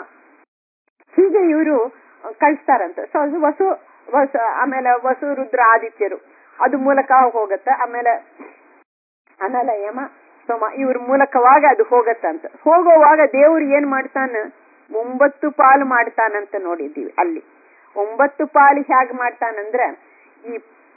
ಹೀಗೆ ಇವರು ಕಳಿಸ್ತಾರಂತ ಸೊ ಅದು ವಸು ವಸು ಆಮೇಲೆ ವಸು ರುದ್ರ ಆದಿತ್ಯರು ಅದು ಮೂಲಕ ಹೋಗತ್ತ ಆಮೇಲೆ ಅನಲ ಯಮ ಸೋಮ ಇವ್ರ ಮೂಲಕವಾಗ ಅದು ಹೋಗತ್ತಂತ ಹೋಗುವಾಗ ದೇವ್ರು ಏನ್ ಮಾಡ್ತಾನ ಒಂಬತ್ತು ಪಾಲು ಮಾಡ್ತಾನಂತ ನೋಡಿದ್ದೀವಿ ಅಲ್ಲಿ ಒಂಬತ್ತು ಪಾಲು ಹೇಗ್ ಮಾಡ್ತಾನಂದ್ರ ಈ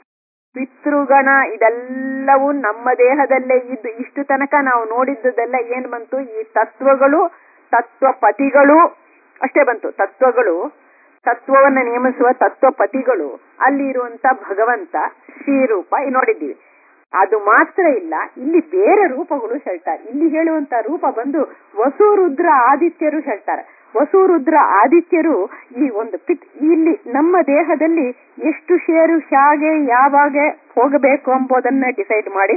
ಪಿತೃಗಣ ಇದೆಲ್ಲವೂ ನಮ್ಮ ದೇಹದಲ್ಲೇ ಇದ್ದು ಇಷ್ಟು ತನಕ ನಾವು ನೋಡಿದ್ದದೆಲ್ಲ ಏನ್ ಬಂತು ಈ ತತ್ವಗಳು ತತ್ವಪತಿಗಳು ಅಷ್ಟೇ ಬಂತು ತತ್ವಗಳು ತತ್ವವನ್ನ ನೇಮಿಸುವ ತತ್ವಪತಿಗಳು ಅಲ್ಲಿ ಇರುವಂತ ಭಗವಂತ ಶ್ರೀರೂಪ ನೋಡಿದ್ದೀವಿ ಅದು ಮಾತ್ರ ಇಲ್ಲ ಇಲ್ಲಿ ಬೇರೆ ರೂಪಗಳು ಹೇಳ್ತಾರೆ ಇಲ್ಲಿ ಹೇಳುವಂತ ರೂಪ ಬಂದು ವಸುರುದ್ರ ಆದಿತ್ಯರು ಹೇಳ್ತಾರೆ ವಸುರುದ್ರ ಆದಿತ್ಯರು ಈ ಒಂದು ಪಿತ್ ಇಲ್ಲಿ ನಮ್ಮ ದೇಹದಲ್ಲಿ ಎಷ್ಟು ಶೇರು ಹೇಗೆ ಯಾವಾಗ ಹೋಗಬೇಕು ಎಂಬುದನ್ನ ಡಿಸೈಡ್ ಮಾಡಿ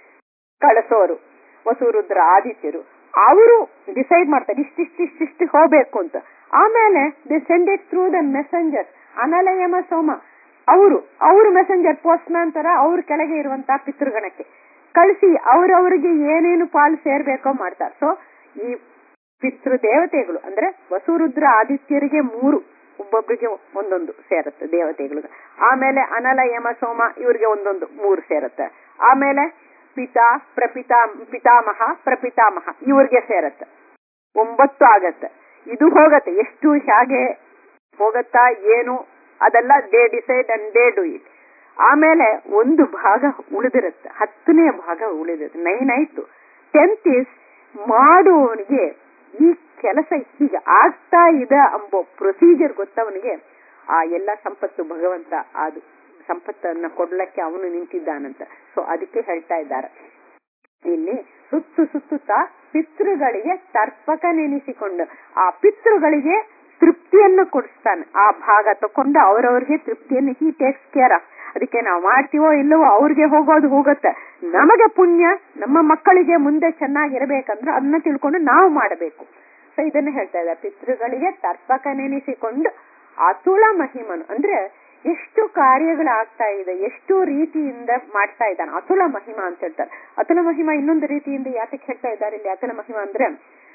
ಕಳಿಸೋರು ವಸುರುದ್ರ ಆದಿತ್ಯರು ಅವರು ಡಿಸೈಡ್ ಮಾಡ್ತಾರೆ ಇಷ್ಟಿಷ್ಟಿಷ್ಟಿಷ್ಟು ಹೋಗ್ಬೇಕು ಅಂತ ಆಮೇಲೆ they send it through the messenger ಅನಲಯಮ ಸೋಮ ಅವರು ಅವರು ಮೆಸೆಂಜರ್ ಪೋಸ್ಟ್ ನಂತರ ಅವ್ರ ಕೆಳಗೆ ಇರುವಂತ ಪಿತೃಗಣಕ್ಕೆ ಕಳಿಸಿ ಅವ್ರವ್ರಿಗೆ ಏನೇನು ಪಾಲು ಸೇರ್ಬೇಕೋ ಮಾಡ್ತಾರೆ ಸೊ ಈ ಪಿತೃ ದೇವತೆಗಳು ಅಂದ್ರೆ ವಸುರುದ್ರ ಆದಿತ್ಯರಿಗೆ ಮೂರು ಒಬ್ಬೊಬ್ಬರಿಗೆ ಒಂದೊಂದು ಸೇರುತ್ತೆ ದೇವತೆಗಳು ಆಮೇಲೆ ಅನಲ ಯಮ ಸೋಮ ಇವ್ರಿಗೆ ಒಂದೊಂದು ಮೂರು ಸೇರುತ್ತೆ ಆಮೇಲೆ ಪಿತಾ ಪ್ರಪಿತಾ ಪಿತಾಮಹ ಪ್ರಪಿತಾಮಹ ಇವ್ರಿಗೆ ಸೇರತ್ತೆ ಒಂಬತ್ತು ಆಗತ್ತೆ ಇದು ಹೋಗತ್ತೆ ಎಷ್ಟು ಹೇಗೆ ಹೋಗತ್ತಾ ಏನು ಅದೆಲ್ಲ they decide and they do it ಆಮೇಲೆ ಒಂದು ಭಾಗ ಉಳಿದಿರುತ್ತೆ ಹತ್ತನೇ ಭಾಗ ಉಳಿದಿರುತ್ತೆ ನೈನ್ ಆಯ್ತು ಟೆಂತ್ ಇಸ್ ಮಾಡುವವನಿಗೆ ಈ ಕೆಲಸ ಹೀಗೆ ಆಗ್ತಾ ಇದೆ ಎಂಬ ಪ್ರೊಸೀಜರ್ ಗೊತ್ತವನಿಗೆ ಆ ಎಲ್ಲ ಸಂಪತ್ತು ಭಗವಂತ ಅದು ಸಂಪತ್ತನ್ನ ಕೊಡ್ಲಕ್ಕೆ ಅವನು ನಿಂತಿದ್ದಾನಂತ ಸೊ ಅದಕ್ಕೆ ಹೇಳ್ತಾ ಇದ್ದಾರೆ ಇಲ್ಲಿ ಸುತ್ತು ಸುತ್ತುತ್ತಾ ಪಿತೃಗಳಿಗೆ ತರ್ಪಕ ನೆನೆಸಿಕೊಂಡು ಆ ಪಿತೃಗಳಿಗೆ ತೃಪ್ತಿಯನ್ನು ಕೊಡಿಸ್ತಾನೆ ಆ ಭಾಗ ತಕೊಂಡು ಅವರವ್ರಿಗೆ ತೃಪ್ತಿಯನ್ನು ಹಿ ಟೇಕ್ಸ್ ಕೇರ್ ಆಫ್ ಅದಕ್ಕೆ ನಾವು ಮಾಡ್ತೀವೋ ಇಲ್ಲವೋ ಅವ್ರಿಗೆ ಹೋಗೋದು ಹೋಗುತ್ತೆ ನಮಗೆ ಪುಣ್ಯ ನಮ್ಮ ಮಕ್ಕಳಿಗೆ ಮುಂದೆ ಚೆನ್ನಾಗಿರ್ಬೇಕಂದ್ರೆ ಅದನ್ನ ತಿಳ್ಕೊಂಡು ನಾವು ಮಾಡಬೇಕು ಸೊ ಇದನ್ನ ಹೇಳ್ತಾ ಇದ್ದಾರೆ ಪಿತೃಗಳಿಗೆ ತರ್ಪಕ ನೆನೆಸಿಕೊಂಡು ಅತುಳ ಮಹಿಮನು ಅಂದ್ರೆ ಎಷ್ಟು ಕಾರ್ಯಗಳಾಗ್ತಾ ಇದೆ ಎಷ್ಟು ರೀತಿಯಿಂದ ಮಾಡ್ತಾ ಇದ್ದಾನೆ ಅತುಲ ಮಹಿಮಾ ಅಂತ ಹೇಳ್ತಾರೆ ಅತುಲ ಮಹಿಮಾ ಇನ್ನೊಂದು ರೀತಿಯಿಂದ ಯಾತಕ್ಕೆ ಹೇಳ್ತಾ ಇದ್ದಾರೆ ಇಲ್ಲಿ ಅತುಲ ಮಹಿಮಾ ಅಂದ್ರೆ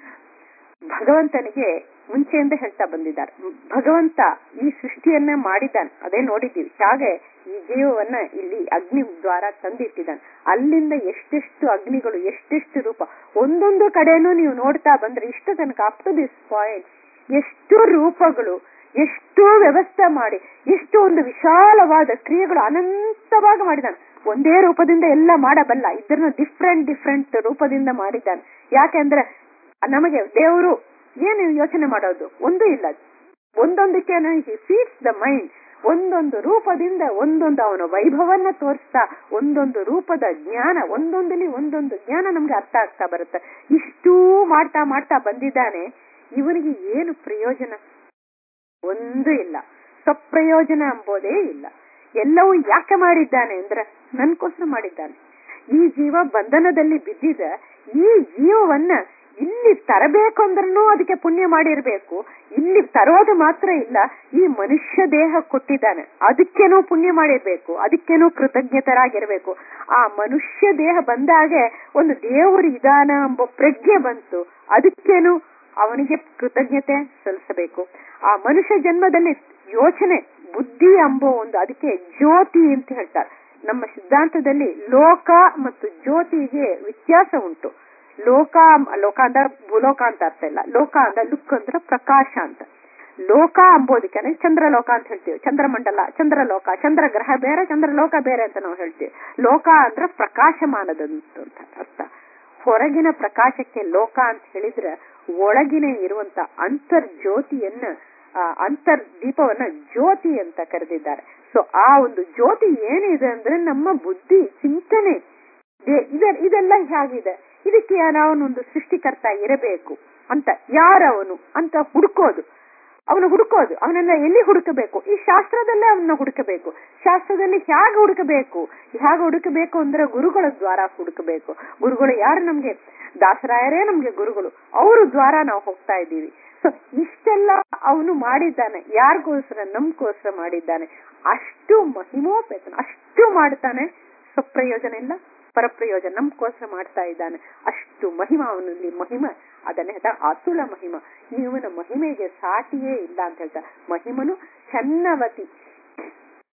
ಭಗವಂತನಿಗೆ ಮುಂಚೆಯಿಂದ ಹೇಳ್ತಾ ಬಂದಿದ್ದಾರೆ ಭಗವಂತ ಈ ಸೃಷ್ಟಿಯನ್ನ ಮಾಡಿದ್ದಾನೆ ಅದೇ ನೋಡಿದ್ದೀವಿ ಹಾಗೆ ಈ ಜೀವವನ್ನ ಇಲ್ಲಿ ಅಗ್ನಿ ದ್ವಾರ ತಂದಿಟ್ಟಿದ್ದಾನೆ ಅಲ್ಲಿಂದ ಎಷ್ಟೆಷ್ಟು ಅಗ್ನಿಗಳು ಎಷ್ಟೆಷ್ಟು ರೂಪ ಒಂದೊಂದು ಕಡೆನೂ ನೀವು ನೋಡ್ತಾ ಬಂದ್ರೆ ಇಷ್ಟು ತನಕ ಅಪ್ ಟು ದಿಸ್ ಪಾಯಿಂಟ್ ಎಷ್ಟು ರೂಪಗಳು ಎಷ್ಟು ವ್ಯವಸ್ಥೆ ಮಾಡಿ ಎಷ್ಟು ಒಂದು ವಿಶಾಲವಾದ ಕ್ರಿಯೆಗಳು ಅನಂತವಾಗಿ ಮಾಡಿದ್ದಾನೆ ಒಂದೇ ರೂಪದಿಂದ ಎಲ್ಲ ಮಾಡಬಲ್ಲ ಇದನ್ನ ಡಿಫ್ರೆಂಟ್ ಡಿಫ್ರೆಂಟ್ ರೂಪದಿಂದ ಮಾಡಿದ್ದಾನೆ ಯಾಕೆಂದ್ರೆ ನಮಗೆ ದೇವರು ಏನು ಯೋಚನೆ ಮಾಡೋದು ಒಂದು ಇಲ್ಲ ಒಂದೊಂದಕ್ಕೆ ಫೀಡ್ಸ್ ದ ಮೈಂಡ್ ಒಂದೊಂದು ರೂಪದಿಂದ ಒಂದೊಂದು ಅವನ ವೈಭವನ್ನ ತೋರಿಸ್ತಾ ಒಂದೊಂದು ರೂಪದ ಜ್ಞಾನ ಒಂದೊಂದಲ್ಲಿ ಒಂದೊಂದು ಜ್ಞಾನ ನಮ್ಗೆ ಅರ್ಥ ಆಗ್ತಾ ಬರುತ್ತೆ ಇಷ್ಟೂ ಮಾಡ್ತಾ ಮಾಡ್ತಾ ಬಂದಿದ್ದಾನೆ ಇವನಿಗೆ ಏನು ಪ್ರಯೋಜನ ಒಂದು ಇಲ್ಲ ಸ್ವಪ್ರಯೋಜನ ಎಂಬುದೇ ಇಲ್ಲ ಎಲ್ಲವೂ ಯಾಕೆ ಮಾಡಿದ್ದಾನೆ ಅಂದ್ರೆ ನನ್ಕೋಸ್ಕರ ಮಾಡಿದ್ದಾನೆ ಈ ಜೀವ ಬಂಧನದಲ್ಲಿ ಬಿದ್ದಿದ ಈ ಜೀವವನ್ನ ಇಲ್ಲಿ ತರಬೇಕು ಅಂದ್ರೂ ಅದಕ್ಕೆ ಪುಣ್ಯ ಮಾಡಿರ್ಬೇಕು ಇಲ್ಲಿ ತರೋದು ಮಾತ್ರ ಇಲ್ಲ ಈ ಮನುಷ್ಯ ದೇಹ ಕೊಟ್ಟಿದ್ದಾನೆ ಅದಕ್ಕೇನೋ ಪುಣ್ಯ ಮಾಡಿರ್ಬೇಕು ಅದಕ್ಕೇನೋ ಕೃತಜ್ಞತರಾಗಿರ್ಬೇಕು ಆ ಮನುಷ್ಯ ದೇಹ ಬಂದಾಗೆ ಒಂದು ದೇವರು ಇದಾನ ಎಂಬ ಪ್ರಜ್ಞೆ ಬಂತು ಅದಕ್ಕೇನು ಅವನಿಗೆ ಕೃತಜ್ಞತೆ ಸಲ್ಲಿಸಬೇಕು ಆ ಮನುಷ್ಯ ಜನ್ಮದಲ್ಲಿ ಯೋಚನೆ ಬುದ್ಧಿ ಎಂಬ ಒಂದು ಅದಕ್ಕೆ ಜ್ಯೋತಿ ಅಂತ ಹೇಳ್ತಾರೆ ನಮ್ಮ ಸಿದ್ಧಾಂತದಲ್ಲಿ ಲೋಕ ಮತ್ತು ಜ್ಯೋತಿಗೆ ವ್ಯತ್ಯಾಸ ಉಂಟು ಲೋಕ ಲೋಕ ಅಂದ್ರೆ ಭೂಲೋಕ ಅಂತ ಅರ್ಥ ಇಲ್ಲ ಲೋಕ ಅಂದ್ರೆ ಲುಕ್ ಅಂದ್ರೆ ಪ್ರಕಾಶ ಅಂತ ಲೋಕ ಅಂಬೋದಕ್ಕೆ ಚಂದ್ರಲೋಕ ಅಂತ ಹೇಳ್ತೀವಿ ಚಂದ್ರಮಂಡಲ ಚಂದ್ರಲೋಕ ಚಂದ್ರ ಗ್ರಹ ಬೇರೆ ಚಂದ್ರಲೋಕ ಬೇರೆ ಅಂತ ನಾವು ಹೇಳ್ತೀವಿ ಲೋಕ ಅಂದ್ರೆ ಪ್ರಕಾಶಮಾನದಂತ ಅರ್ಥ ಹೊರಗಿನ ಪ್ರಕಾಶಕ್ಕೆ ಲೋಕ ಅಂತ ಹೇಳಿದ್ರೆ ಒಳಗಿನ ಇರುವಂತ ಅಂತರ್ ಜ್ಯೋತಿಯನ್ನ ಅಂತರ್ ದೀಪವನ್ನ ಜ್ಯೋತಿ ಅಂತ ಕರೆದಿದ್ದಾರೆ ಸೊ ಆ ಒಂದು ಜ್ಯೋತಿ ಏನಿದೆ ಅಂದ್ರೆ ನಮ್ಮ ಬುದ್ಧಿ ಚಿಂತನೆ ಇದ ಇದೆಲ್ಲ ಹೇಗಿದೆ ಇದಕ್ಕೆ ನಾವನೊಂದು ಸೃಷ್ಟಿಕರ್ತ ಇರಬೇಕು ಅಂತ ಯಾರವನು ಅಂತ ಹುಡುಕೋದು ಅವನು ಹುಡುಕೋದು ಅವನನ್ನ ಎಲ್ಲಿ ಹುಡುಕಬೇಕು ಈ ಶಾಸ್ತ್ರದಲ್ಲೇ ಅವನ್ನ ಹುಡುಕಬೇಕು ಶಾಸ್ತ್ರದಲ್ಲಿ ಹೇಗೆ ಹುಡುಕಬೇಕು ಹೇಗೆ ಹುಡುಕಬೇಕು ಅಂದ್ರೆ ಗುರುಗಳ ದ್ವಾರ ಹುಡುಕಬೇಕು ಗುರುಗಳು ಯಾರು ನಮ್ಗೆ ದಾಸರಾಯರೇ ನಮ್ಗೆ ಗುರುಗಳು ಅವ್ರ ದ್ವಾರ ನಾವು ಹೋಗ್ತಾ ಇದ್ದೀವಿ ಸೊ ಇಷ್ಟೆಲ್ಲ ಅವನು ಮಾಡಿದ್ದಾನೆ ಯಾರಿಗೋಸ್ಕರ ನಮ್ಗೋಸ್ಕರ ಮಾಡಿದ್ದಾನೆ ಅಷ್ಟು ಮಹಿಮೋಪೇತನ ಅಷ್ಟು ಮಾಡ್ತಾನೆ ಸ್ವಪ್ರಯೋಜನ ಇಲ್ಲ ಪರಪ್ರಯೋಜನ ನಮ್ಗೋಸ್ಕರ ಮಾಡ್ತಾ ಇದ್ದಾನೆ ಅಷ್ಟು ಮಹಿಮ ಅವನಲ್ಲಿ ಮಹಿಮ ಅದನ್ನ ಹೇಳ್ತಾ ಅತುಲ ಮಹಿಮ ಇವನ ಮಹಿಮೆಗೆ ಸಾಟಿಯೇ ಇಲ್ಲ ಅಂತ ಹೇಳ್ತಾ ಮಹಿಮನು ಚನ್ನವತಿ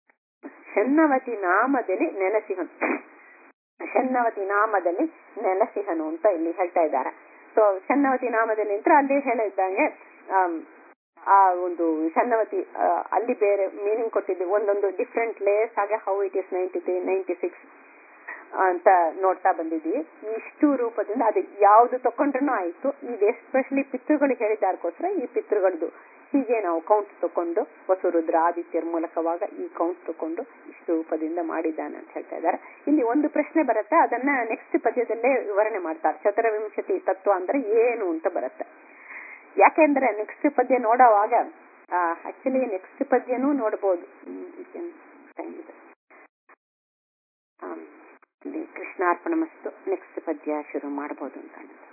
ಶನ್ನವತಿ ನಾಮದಲ್ಲಿ ನೆಲೆಸಿಹನು ಶನ್ನವತಿ ನಾಮದಲ್ಲಿ ನೆಲೆಸಿಹನು ಅಂತ ಇಲ್ಲಿ ಹೇಳ್ತಾ ಇದ್ದಾರೆ ಸೊ ಶನ್ನವತಿ ನಾಮದಲ್ಲಿ ಅಂತ ಅಲ್ಲಿ ಹೇಳಿದ್ದಂಗೆ ಆಮ್, ಆ ಒಂದು ಶನ್ನವತಿ ಆ, ಅಲ್ಲಿ ಬೇರೆ ಮೀನಿಂಗ್ ಕೊಟ್ಟಿದ್ದು ಒಂದೊಂದು ಡಿಫ್ರೆಂಟ್ ಲೇಯರ್ಸ್ ಹಾಗೆ how it is ninety three ninety six ಅಂತ ನೋಡ್ತಾ ಬಂದಿದ್ವಿ ಇಷ್ಟು ರೂಪದಿಂದ ಅದು ಯಾವ್ದು ತಕೊಂಡ್ರೂ ಆಯ್ತು ಇದು ಎಸ್ಪೆಷಲಿ ಪಿತೃಗಳಿಗೆ ಹೇಳಿದಾರ್ಕೋಸ್ಕರ ಈ ಪಿತೃಗಳದ್ದು ಹೀಗೆ ನಾವು ಕೌಂಟ್ ತಕೊಂಡು ವಸುರುದ್ರ ಆದಿತ್ಯರ ಮೂಲಕವಾಗ ಈ ಕೌಂಟ್ ತಕೊಂಡು ಇಷ್ಟು ರೂಪದಿಂದ ಮಾಡಿದ್ದಾನೆ ಅಂತ ಹೇಳ್ತಾ ಇದ್ದಾರೆ ಇಲ್ಲಿ ಒಂದು ಪ್ರಶ್ನೆ ಬರುತ್ತೆ ಅದನ್ನ ನೆಕ್ಸ್ಟ್ ಪದ್ಯದಲ್ಲೇ ವಿವರಣೆ ಮಾಡ್ತಾರೆ ಚತುರವಿಂಶತಿ ತತ್ವ ಅಂದ್ರೆ ಏನು ಅಂತ ಬರುತ್ತೆ ಯಾಕೆಂದ್ರೆ ನೆಕ್ಸ್ಟ್ ಪದ್ಯ ನೋಡೋವಾಗ ಆಕ್ಚುಲಿ ನೆಕ್ಸ್ಟ್ ಪದ್ಯನೂ ನೋಡ್ಬೋದು ಹ್ಮ್, ಇದಕ್ಕೆ time ಇದೆ. ಆಮ್, ಇಲ್ಲಿ ಕೃಷ್ಣಾರ್ಪಣ ಮಸ್ತು ನೆಕ್ಸ್ಟ್ ಪದ್ಯ ಶುರು ಮಾಡಬಹುದು ಅಂತ ಕಾಣುತ್ತೆ